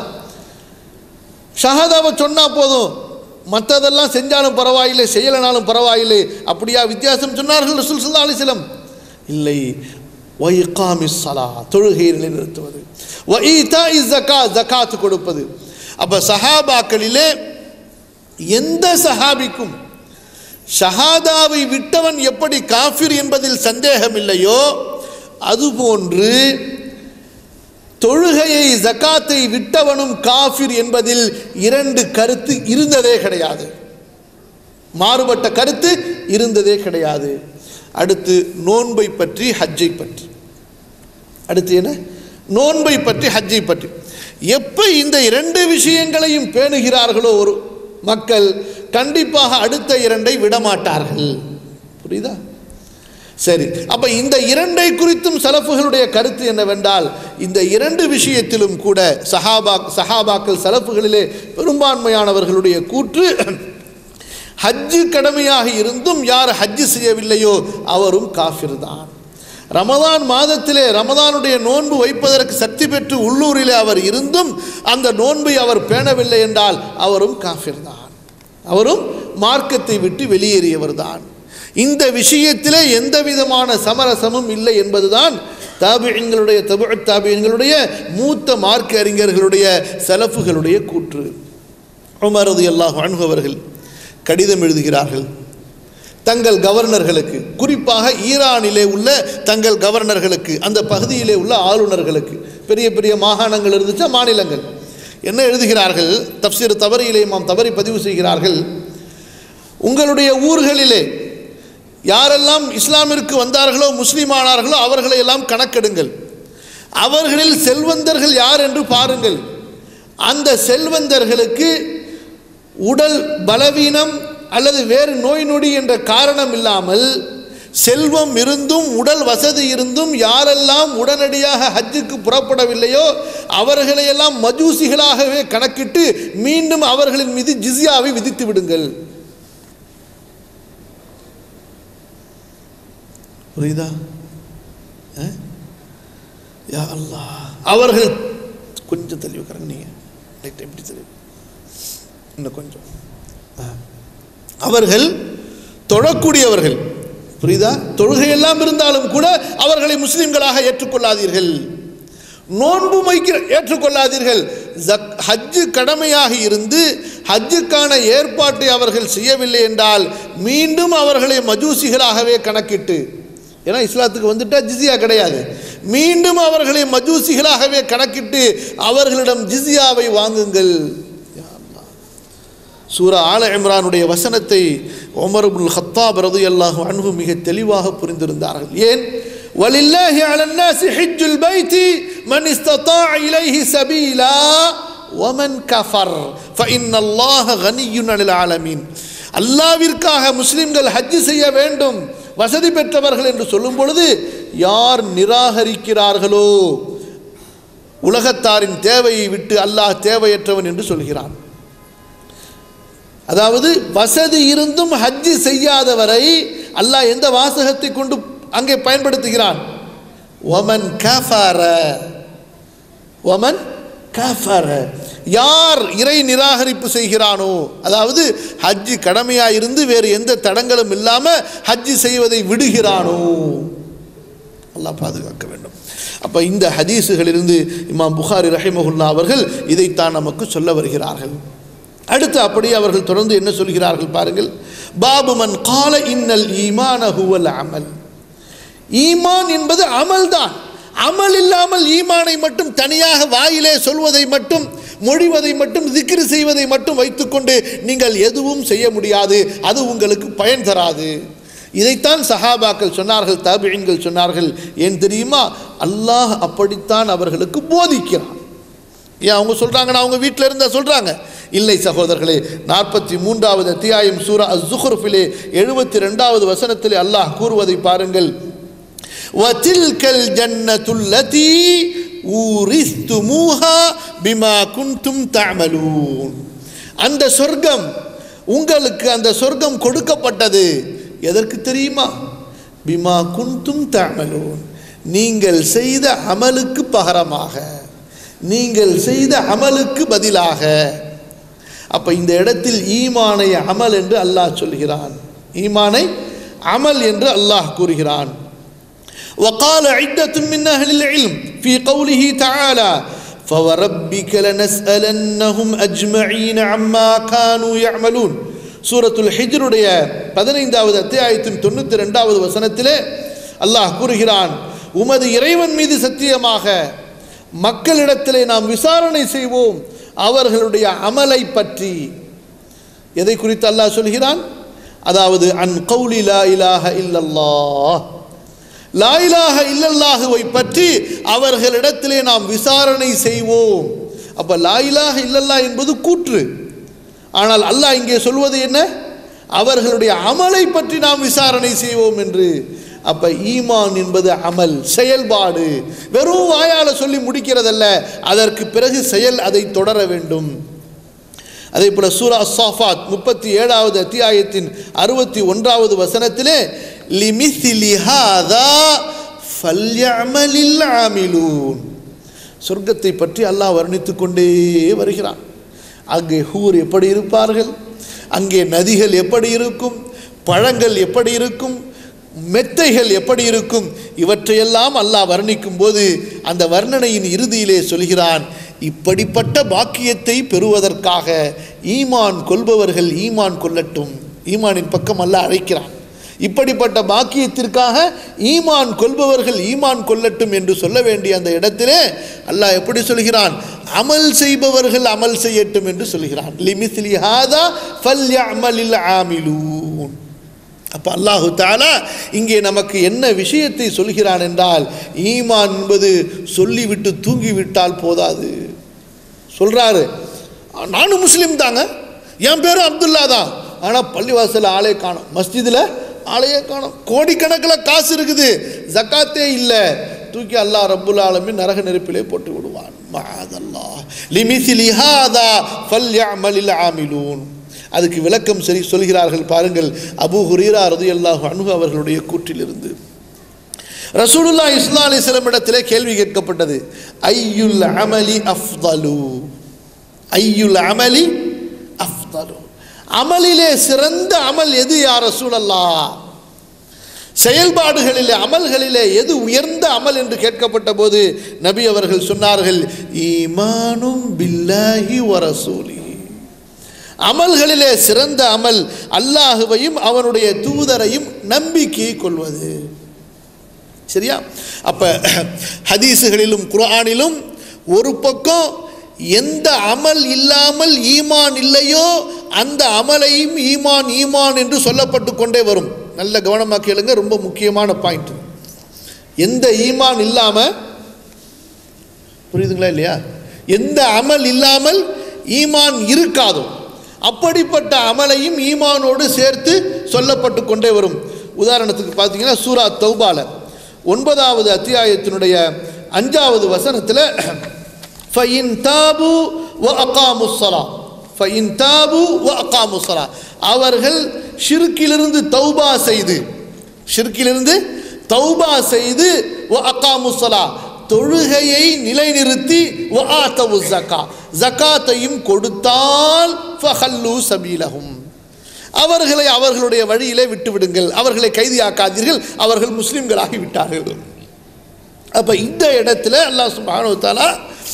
Speaker 1: ஷஹாதாவை சொன்னால் போதும் மற்றதெல்லாம் செஞ்சாலும் பரவாயில்லை செய்யலைனாலும் பரவாயில்லை அப்படியா வித்தியாசம் சொன்னார்கள் ரசூல் ஸல்லல்லாஹு அலைஹி வஸல்லம் இல்லை ஒய்காமி சலா தொழுகையை நிலைநிறுத்துவது ஒய்தா இஸ் ஜக்கா ஜக்காத்து கொடுப்பது அப்போ சஹாபாக்களிலே எந்த சஹாபிக்கும் ஷஹாதாவை விட்டவன் எப்படி காஃபிர் என்பதில் சந்தேகம் இல்லையோ அதுபோன்று தொழுகையை ஜக்காத்தை விட்டவனும் காஃபிர் என்பதில் இரண்டு கருத்து இருந்ததே கிடையாது மாறுபட்ட கருத்து இருந்ததே கிடையாது அடுத்து நோன்பை பற்றி ஹஜ்ஜை பற்றி அடுத்து என்ன நோன்பை பற்றி ஹஜ்ஜை பற்றி எப்போ இந்த இரண்டு விஷயங்களையும் பேணுகிறார்களோ ஒரு மக்கள் கண்டிப்பாக அடுத்த இரண்டை விடமாட்டார்கள் புரியுதா சரி அப்ப இந்த இரண்டை குறித்தும் சலஃபுகளுடைய கருத்து என்னவென்றால் இந்த இரண்டு விஷயத்திலும் கூட சஹாபா சஹாபாக்கள் சலஃபுகளிலே பெரும்பான்மையானவர்களுடைய கூற்று ஹஜ்ஜு கடமையாக இருந்தும் யார் ஹஜ்ஜு செய்யவில்லையோ அவரும் காஃபிர் தான் ரமதான் மாதத்திலே ரமதானுடைய நோன்பு வைப்பதற்கு சக்தி பெற்று உள்ளூரிலே அவர் இருந்தும் அந்த நோன்பை அவர் பேணவில்லை என்றால் அவரும் காஃபிர் தான் அவரும் மார்க்கத்தை விட்டு வெளியேறியவர் தான் இந்த விஷயத்திலே எந்த விதமான சமரசமும் இல்லை என்பதுதான் தாபியங்களுடைய தபு தாபியங்களுடைய மூத்த மார்க்க அறிஞர்களுடைய செலஃபுகளுடைய கூற்று உமரது அல்லாஹ் அணுகவர்கள் கடிதம் எழுதுகிறார்கள் தங்கள் கவர்னர்களுக்கு குறிப்பாக ஈரானிலே உள்ள தங்கள் கவர்னர்களுக்கு அந்த பகுதியிலே உள்ள ஆளுநர்களுக்கு பெரிய பெரிய மாகாணங்கள் இருந்துச்சா மாநிலங்கள் என்ன எழுதுகிறார்கள் தப்சீர் தவறியிலே மாம் தவறி பதிவு செய்கிறார்கள் உங்களுடைய ஊர்களிலே யாரெல்லாம் இஸ்லாமிற்கு வந்தார்களோ முஸ்லீமானார்களோ அவர்களை எல்லாம் கணக்கெடுங்கள் அவர்களில் செல்வந்தர்கள் யார் என்று பாருங்கள் அந்த செல்வந்தர்களுக்கு உடல் பலவீனம் அல்லது வேறு நோய் நொடி என்ற காரணம் இல்லாமல் செல்வம் இருந்தும் உடல் வசதி இருந்தும் யாரெல்லாம் உடனடியாக ஹஜ்ஜுக்கு புறப்படவில்லையோ அவர்களையெல்லாம் மஜூசிகளாகவே கணக்கிட்டு மீண்டும் அவர்களின் மீது ஜிஸ்யாவை விதித்து விடுங்கள் புரியுதா அஹ்? யா அல்லாஹ் அவர்கள் கொஞ்சம் தள்ளி வைக்கிறாங்க நீங்கள் லைட் எப்படி தள்ளி இன்னும் கொஞ்சம் அஹ். அவர்கள் தொழக்கூடியவர்கள் புரியுதா தொழுகையெல்லாம் இருந்தாலும் கூட அவர்களை முஸ்லிம்களாக ஏற்றுக்கொள்ளாதீர்கள் நோன்பு வைக்கிற ஏற்றுக்கொள்ளாதீர்கள் ஜக் ஹஜ்ஜு கடமையாக இருந்து ஹஜ்ஜுக்கான ஏற்பாட்டை அவர்கள் செய்யவில்லை என்றால் மீண்டும் அவர்களை மஜூசிகளாகவே கணக்கிட்டு ஏன்னா இஸ்லாத்துக்கு வந்துட்டா ஜிஸியா கிடையாது மீண்டும் அவர்களை மஜூசிகளாகவே கணக்கிட்டு அவர்களிடம் ஜிஸியாவை வாங்குங்கள் யா அல்லாஹ். சூரா ஆல இம்ரானுடைய வசனத்தை உமர் இப்னுல் ஹத்தாப் ரலியல்லாஹு அன்ஹு மிக தெளிவாக புரிந்திருந்தார்கள் ஏன் வலில்லாஹி அலன் நாஸி ஹஜ்ஜுல் பைத்தி மன் இஸ்ததாஅ இலைஹி சபீலா வமன் கஃபர் ஃபஇன்னல்லாஹ கனிய்யுன் அனில் ஆலமீன் அல்லாவிற்காக முஸ்லிம்கள் ஹஜ் செய்ய வேண்டும் வசதி பெற்றவர்கள் என்று சொல்லும் பொழுது யார் நிராகரிக்கிறார்களோ உலகத்தாரின் தேவையை விட்டு அல்லாஹ் தேவையற்றவன் என்று சொல்கிறான் அதாவது வசதி இருந்தும் ஹஜ்ஜு செய்யாதவரை அல்லாஹ் எந்த வாசகத்தை கொண்டு அங்கே பயன்படுத்துகிறான் ஒமன் கஃபர ஒமன் கஃபர யார் இறை நிராகரிப்பு செய்கிறானோ அதாவது ஹஜ்ஜு கடமையாக இருந்து வேறு எந்த தடங்களும் இல்லாமல் ஹஜ்ஜு செய்வதை விடுகிறானோ அல்லாஹ் பாதுகாக்க வேண்டும் அப்போ இந்த ஹதீஸுகளிலிருந்து இமாம் புகாரி ரஹிமஹுல்லா அவர்கள் இதைத்தான் நமக்கு சொல்ல வருகிறார்கள் அடுத்து அப்படியே அவர்கள் தொடர்ந்து என்ன சொல்கிறார்கள் பாருங்கள் பாபுமன் கால இன்னல் ஈமான ஹுவல் அமல் ஈமான் என்பது அமல்தான் அமல் இல்லாமல் ஈமானை மட்டும் தனியாக வாயிலே சொல்வதை மட்டும் மொழிவதை மட்டும் திக்ரு செய்வதை மட்டும் வைத்துக்கொண்டு நீங்கள் எதுவும் செய்ய முடியாது அது உங்களுக்கு பயன் தராது இதைத்தான் சஹாபாக்கள் சொன்னார்கள் தாபியன்கள் சொன்னார்கள் ஏன் தெரியுமா அல்லாஹ் அப்படித்தான் அவர்களுக்கு போதிக்கிறான் ஏன் அவங்க சொல்கிறாங்கன்னா அவங்க வீட்டில் இருந்தால் சொல்கிறாங்க இல்லை சகோதரர்களே நாற்பத்தி மூன்றாவது அத்தியாயம் சூரா அஸ்ஸுஹ்ருஃபிலே எழுபத்தி ரெண்டாவது வசனத்திலே அல்லாஹ் கூறுவதை பாருங்கள் وَتِلْكَ الْجَنَّةُ الَّتِي ஊரிஸ்துமூஹா பிமா குன்தும் தஅமலூன் அந்த சொர்க்கம் உங்களுக்கு அந்த சொர்க்கம் கொடுக்கப்பட்டது எதற்கு தெரியுமா பிமா குந்தும் தஅமலூன் நீங்கள் செய்த அமலுக்கு பகரமாக நீங்கள் செய்த அமலுக்கு பதிலாக அப்ப இந்த இடத்தில் ஈமானை அமல் என்று அல்லாஹ் சொல்கிறான் ஈமானை அமல் என்று அல்லாஹ் கூறுகிறான் وقال عدة من أهل العلم في قوله تعالى فوربك لنسألنهم أجمعين عما كانوا يعملون சூரத்துல் ஹிஜ்ருடைய பதினைந்தாவது அத்தியாயத்தின் தொண்ணூற்றி ரெண்டாவது வசனத்திலே அல்லாஹ் கூறுகிறான் உமது இறைவன் மீது சத்தியமாக மக்களிடத்திலே நாம் விசாரணை செய்வோம் அவர்களுடைய அமலை பற்றி எதை குறித்து அல்லாஹ் சொல்கிறான் அதாவது அன் கௌலி லா இலாஹ இல்லல்லாஹ் லா இலாஹ இல்லல்லாஹுவை பற்றி அவர்களிடத்திலே நாம் விசாரணை செய்வோம் அப்ப லா இலாஹ இல்லல்லா என்பது கூற்று ஆனால் அல்லாஹ் இங்கே சொல்வது என்ன அவர்களுடைய அமலை பற்றி நாம் விசாரணை செய்வோம் என்று அப்ப ஈமான் என்பது அமல் செயல்பாடு வெறும் வாயால சொல்லி முடிக்கிறதல்ல அதற்கு பிறகு செயல் அதை தொடர வேண்டும் அதே போல சூரா சாஃபாத் முப்பத்தி ஏழாவது அத்தியாயத்தின் அறுபத்தி ஒன்றாவது வசனத்திலே லிமிசிலி ஹாதா ஃபல்யஅமலில் ஆமிலூன் சொர்க்கத்தை பற்றி அல்லாஹ் வர்ணித்துக் கொண்டே வருகிறான் அங்கே ஹூர் எப்படி இருப்பார்கள் அங்கே நதிகள் எப்படி இருக்கும் பழங்கள் எப்படி இருக்கும் மெத்தைகள் எப்படி இருக்கும் இவற்றையெல்லாம் அல்லாஹ் வர்ணிக்கும் போது அந்த வர்ணனையின் இறுதியிலே சொல்கிறான் இப்படிப்பட்ட பாக்கியத்தை பெறுவதற்காக ஈமான் கொள்பவர்கள் ஈமான் கொள்ளட்டும் ஈமானின் பக்கம் அல்லாஹ் அழைக்கிறான் இப்படிப்பட்ட பாக்கியத்திற்காக ஈமான் கொள்பவர்கள் ஈமான் கொள்ளட்டும் என்று சொல்ல வேண்டிய அந்த இடத்திலே அல்லாஹ் எப்படி சொல்கிறான் அமல் செய்பவர்கள் அமல் செய்யட்டும் என்று சொல்கிறான் லிமிஸ்லி ஹாதா ஃபல்யஅமலில் ஆமிலூன் அப்போ அல்லாஹு தாலா இங்கே நமக்கு என்ன விஷயத்தை சொல்கிறான் என்றால் ஈமான் என்பது சொல்லிவிட்டு தூங்கிவிட்டால் போதாது சொல்றாரு நானும் முஸ்லீம் தாங்க என் பேரும் அப்துல்லா தான் ஆனால் பள்ளிவாசலில் ஆளே காணும் மஸ்ஜிதில் ஆளையே காணும் கோடிக்கணக்கில் காசு இருக்குது ஜக்காத்தே இல்லை தூக்கி அல்லாஹ் ரப்புல் ஆலமின் நரக நெருப்பிலே போட்டு விடுவான் மாதல்லா லிமிசிலி ஹாதா ஃபல்யஅமலில் ஆமிலூன் அதுக்கு விளக்கம் சரி சொல்கிறார்கள் பாருங்கள் அபூ ஹுரீரா ரதியல்லாஹு அன்ஹு அவர்களுடைய கூற்றிலிருந்து ரசூலுல்லா இஸ்லா அலிஸ்லம் இடத்திலே கேள்வி கேட்கப்பட்டது ஐயுல் அமலி அஃதலு ஐயுல் அமலி அஃதலு அமலிலே சிறந்த அமல் எது யார் ரசூலல்லா செயல்பாடுகளிலே அமல்களிலே எது உயர்ந்த அமல் என்று கேட்கப்பட்ட போது நபி அவர்கள் சொன்னார்கள் ஈமானும் பில்லாஹி வரசூலி அமல்களிலே சிறந்த அமல் அல்லாஹுவையும் அவனுடைய தூதரையும் நம்பிக்கை கொள்வது சரியா அப்ப ஹதீஸுகளிலும் குர்ஆனிலும் ஒரு பக்கம் எந்த அமல் இல்லாமல் ஈமான் இல்லையோ அந்த அமலையும் ஈமான் ஈமான் என்று சொல்லப்பட்டு கொண்டே வரும் நல்ல கவனமாக கேளுங்க ரொம்ப முக்கியமான பாயிண்ட் எந்த ஈமான் இல்லாம புரியுதுங்களா இல்லையா எந்த அமல் இல்லாமல் ஈமான் இருக்காதோ அப்படிப்பட்ட அமலையும் ஈமானோடு சேர்த்து சொல்லப்பட்டு கொண்டே வரும் உதாரணத்துக்கு பார்த்தீங்கன்னா சூரா தௌபால ஒன்பதாவது அத்தியாயத்தினுடைய அஞ்சாவது வசனத்தில் ஃபைன் தாபு வ அகாமுஸ்ஸலா ஃபைன் தாபு வ அகாமுஸ்ஸலா அவர்கள் ஷிர்க்கிலிருந்து தௌபா செய்து ஷிர்க்கிலிருந்து தௌபா செய்து வ அகாமுஸ்ஸலா தொழுகையை நிலைநிறுத்தி வ ஆத்தவு ஜக்கா ஜக்காத்தையும் கொடுத்தால் ஃபஹல்லு சபீலஹும் அவர்களை அவர்களுடைய வழியிலே விட்டு விடுங்கள் அவர்களை கைதியாக்காதீர்கள் அவர்கள் முஸ்லிம்களாகி விட்டார்கள் அப்ப இந்த இடத்துல அல்லாஹ் சுப்ஹானஹு வ தஆலா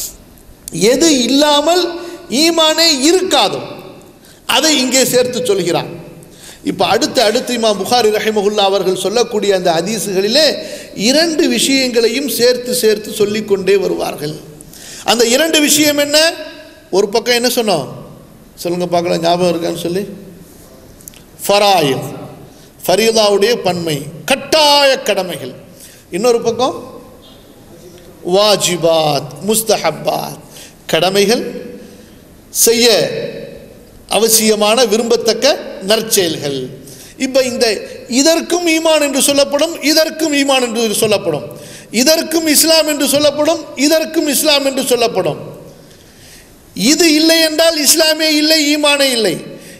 Speaker 1: எது இல்லாமல் ஈமானே இருக்காதோ அதை இங்கே சேர்த்து சொல்கிறான் இப்போ அடுத்து அடுத்து இமா புகாரி ரஹிமகுல்லா அவர்கள் சொல்லக்கூடிய அந்த ஹதீஸுகளிலே இரண்டு விஷயங்களையும் சேர்த்து சேர்த்து சொல்லிக்கொண்டே வருவார்கள் அந்த இரண்டு விஷயம் என்ன ஒரு பக்கம் என்ன சொன்னோம் சொல்லுங்க பார்க்கலாம் ஞாபகம் இருக்கான்னு சொல்லி ஃபராயில் ஃபரீதாவுடைய பன்மை கட்டாய கடமைகள் இன்னொரு பக்கம் வாஜிபாத் முஸ்தஹப்பாத் கடமைகள் செய்ய அவசியமான விரும்பத்தக்க நற்செயல்கள் இப்போ இந்த இதற்கும் ஈமான் என்று சொல்லப்படும் இதற்கும் ஈமான் என்று சொல்லப்படும் இதற்கும் இஸ்லாம் என்று சொல்லப்படும் இதற்கும் இஸ்லாம் என்று சொல்லப்படும் இது இல்லை என்றால் இஸ்லாமே இல்லை ஈமானே இல்லை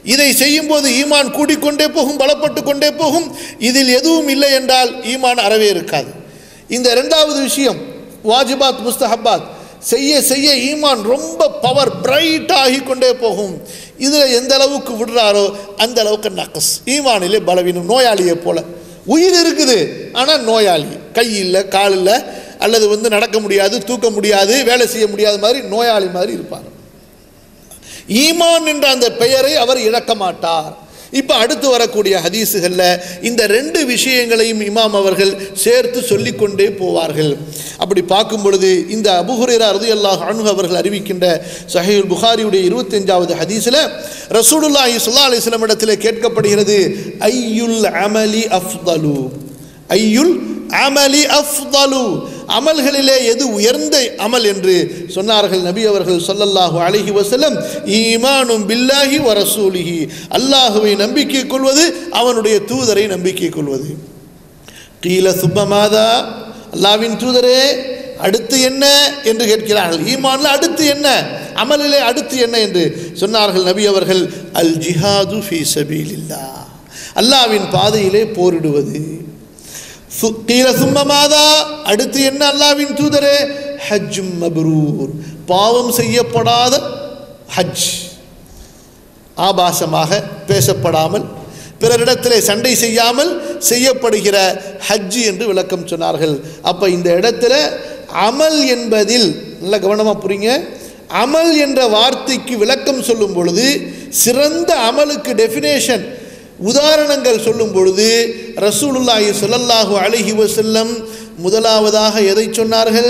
Speaker 1: இதை செய்யும்போது ஈமான் கூடிக்கொண்டே போகும் பலப்பட்டு கொண்டே போகும் இதில் எதுவும் இல்லை என்றால் ஈமான் அறவே இருக்காது இந்த இரண்டாவது விஷயம் வாஜிபாத் முஸ்தஹபாத் செய்ய செய்ய ஈமான் ரொம்ப பவர் பிரைட் ஆகி கொண்டே போகும் இதில் எந்த அளவுக்கு விடுறாரோ அந்த அளவுக்கு நக்கஸ் ஈமானிலே பலவீனம் நோயாளியை போல உயிர் இருக்குது ஆனால் நோயாளி கை இல்லை கால் இல்லை அல்லது வந்து நடக்க முடியாது தூக்க முடியாது வேலை செய்ய முடியாத மாதிரி நோயாளி மாதிரி இருப்பார் ஈமான் என்ற அந்த பெயரை அவர் இழக்க மாட்டார் இப்போ அடுத்து வரக்கூடிய ஹதீஸுகளில் இந்த ரெண்டு விஷயங்களையும் இமாம் அவர்கள் சேர்த்து சொல்லிக்கொண்டே போவார்கள் அப்படி பார்க்கும் பொழுது இந்த அபுஹுரேரா ரது அல்லாஹ் அனு அவர்கள் அறிவிக்கின்ற சஹீல் புகாரியுடைய இருபத்தஞ்சாவது ஹதீஸில் ரசூலுல்லாஹி சுல்லா அலிஸ்லம் இடத்தில் கேட்கப்படுகிறது ஐயுல் அமலி அஃதலு ஐயுல் அமலி அஃதலு அமல்களிலே எது உயர்ந்த அமல் என்று சொன்னார்கள் நபி அவர்கள் சொல்லல்லாஹு அலைஹி வஸல்லம் ஈமானும் பில்லாஹி வ ரசூலிஹி அல்லாஹுவை நம்பிக்கை கொள்வது அவனுடைய தூதரை நம்பிக்கை கொள்வது கீல சுப்பமாதா அல்லாவின் தூதரே அடுத்து என்ன என்று கேட்கிறார்கள் ஈமான்ல அடுத்து என்ன அமலிலே அடுத்து என்ன என்று சொன்னார்கள் நபி அவர்கள் அல் ஜிஹாது ஃபீ சபீலில்லா அல்லாவின் பாதையிலே போரிடுவது சு- கீல சும்மமாதா அடுத்து என்ன அல்லாவின் தூதரே ஹஜ் மப்ரூர் பாவம் செய்யப்படாத ஹஜ் ஆபாசமாக பேசப்படாமல் பிறரிடத்திலே சண்டை செய்யாமல் செய்யப்படுகிற ஹஜ் என்று விளக்கம் சொன்னார்கள் அப்போ இந்த இடத்துல அமல் என்பதில் நல்ல கவனமாக புரியுங்க அமல் என்ற வார்த்தைக்கு விளக்கம் சொல்லும் பொழுது சிறந்த அமலுக்கு டெஃபினேஷன் உதாரணங்கள் சொல்லும் பொழுது ரசூலுல்லாஹி ஸல்லல்லாஹு அலைஹி வஸல்லம் முதலாவதாக எதை சொன்னார்கள்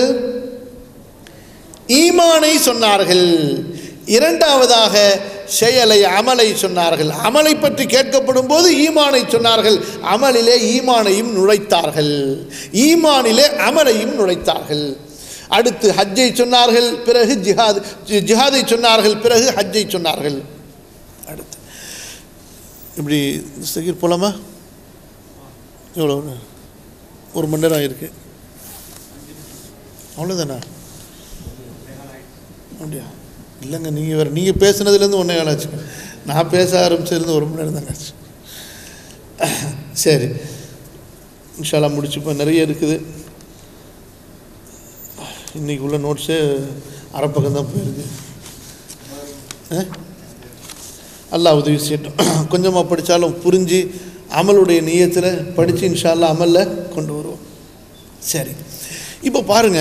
Speaker 1: ஈமானை சொன்னார்கள் இரண்டாவதாக செயலை அமலை சொன்னார்கள் அமலை பற்றி கேட்கப்படும் போது ஈமானை சொன்னார்கள் அமலிலே ஈமானையும் நுழைத்தார்கள் ஈமானிலே அமலையும் நுழைத்தார்கள் அடுத்து ஹஜ்ஜை சொன்னார்கள் பிறகு ஜிஹாத் ஜி- ஜிஹாதை சொன்னார்கள் பிறகு ஹஜ்ஜை சொன்னார்கள் அடுத்து இப்படி சகீர் போலாமா எவ்வளோ ஒரு மணி நேரம் ஆயிருக்கு அவ்வளோதானா அப்படியா இல்லைங்க நீங்கள் வேறு நீங்கள் பேசுனதுலேருந்து ஒன்றே கால் ஆச்சு நான் பேச ஆரம்பிச்சதுலேருந்து ஒரு மணி நேரம் தாங்க ஆச்சு சரி இன்ஷால்லா முடிச்சுப்போம் நிறைய இருக்குது இன்னைக்கு உள்ள நோட்ஸே அரை பக்கம் தான் போயிருக்கு ஆ? அல்லாஹ் உதவி செய்யட்டும் கொஞ்சமாக படித்தாலும் புரிஞ்சு அமலுடைய நியத்தில் படித்து இன்ஷால்லா அமலில் கொண்டு வருவோம் சரி இப்போ பாருங்க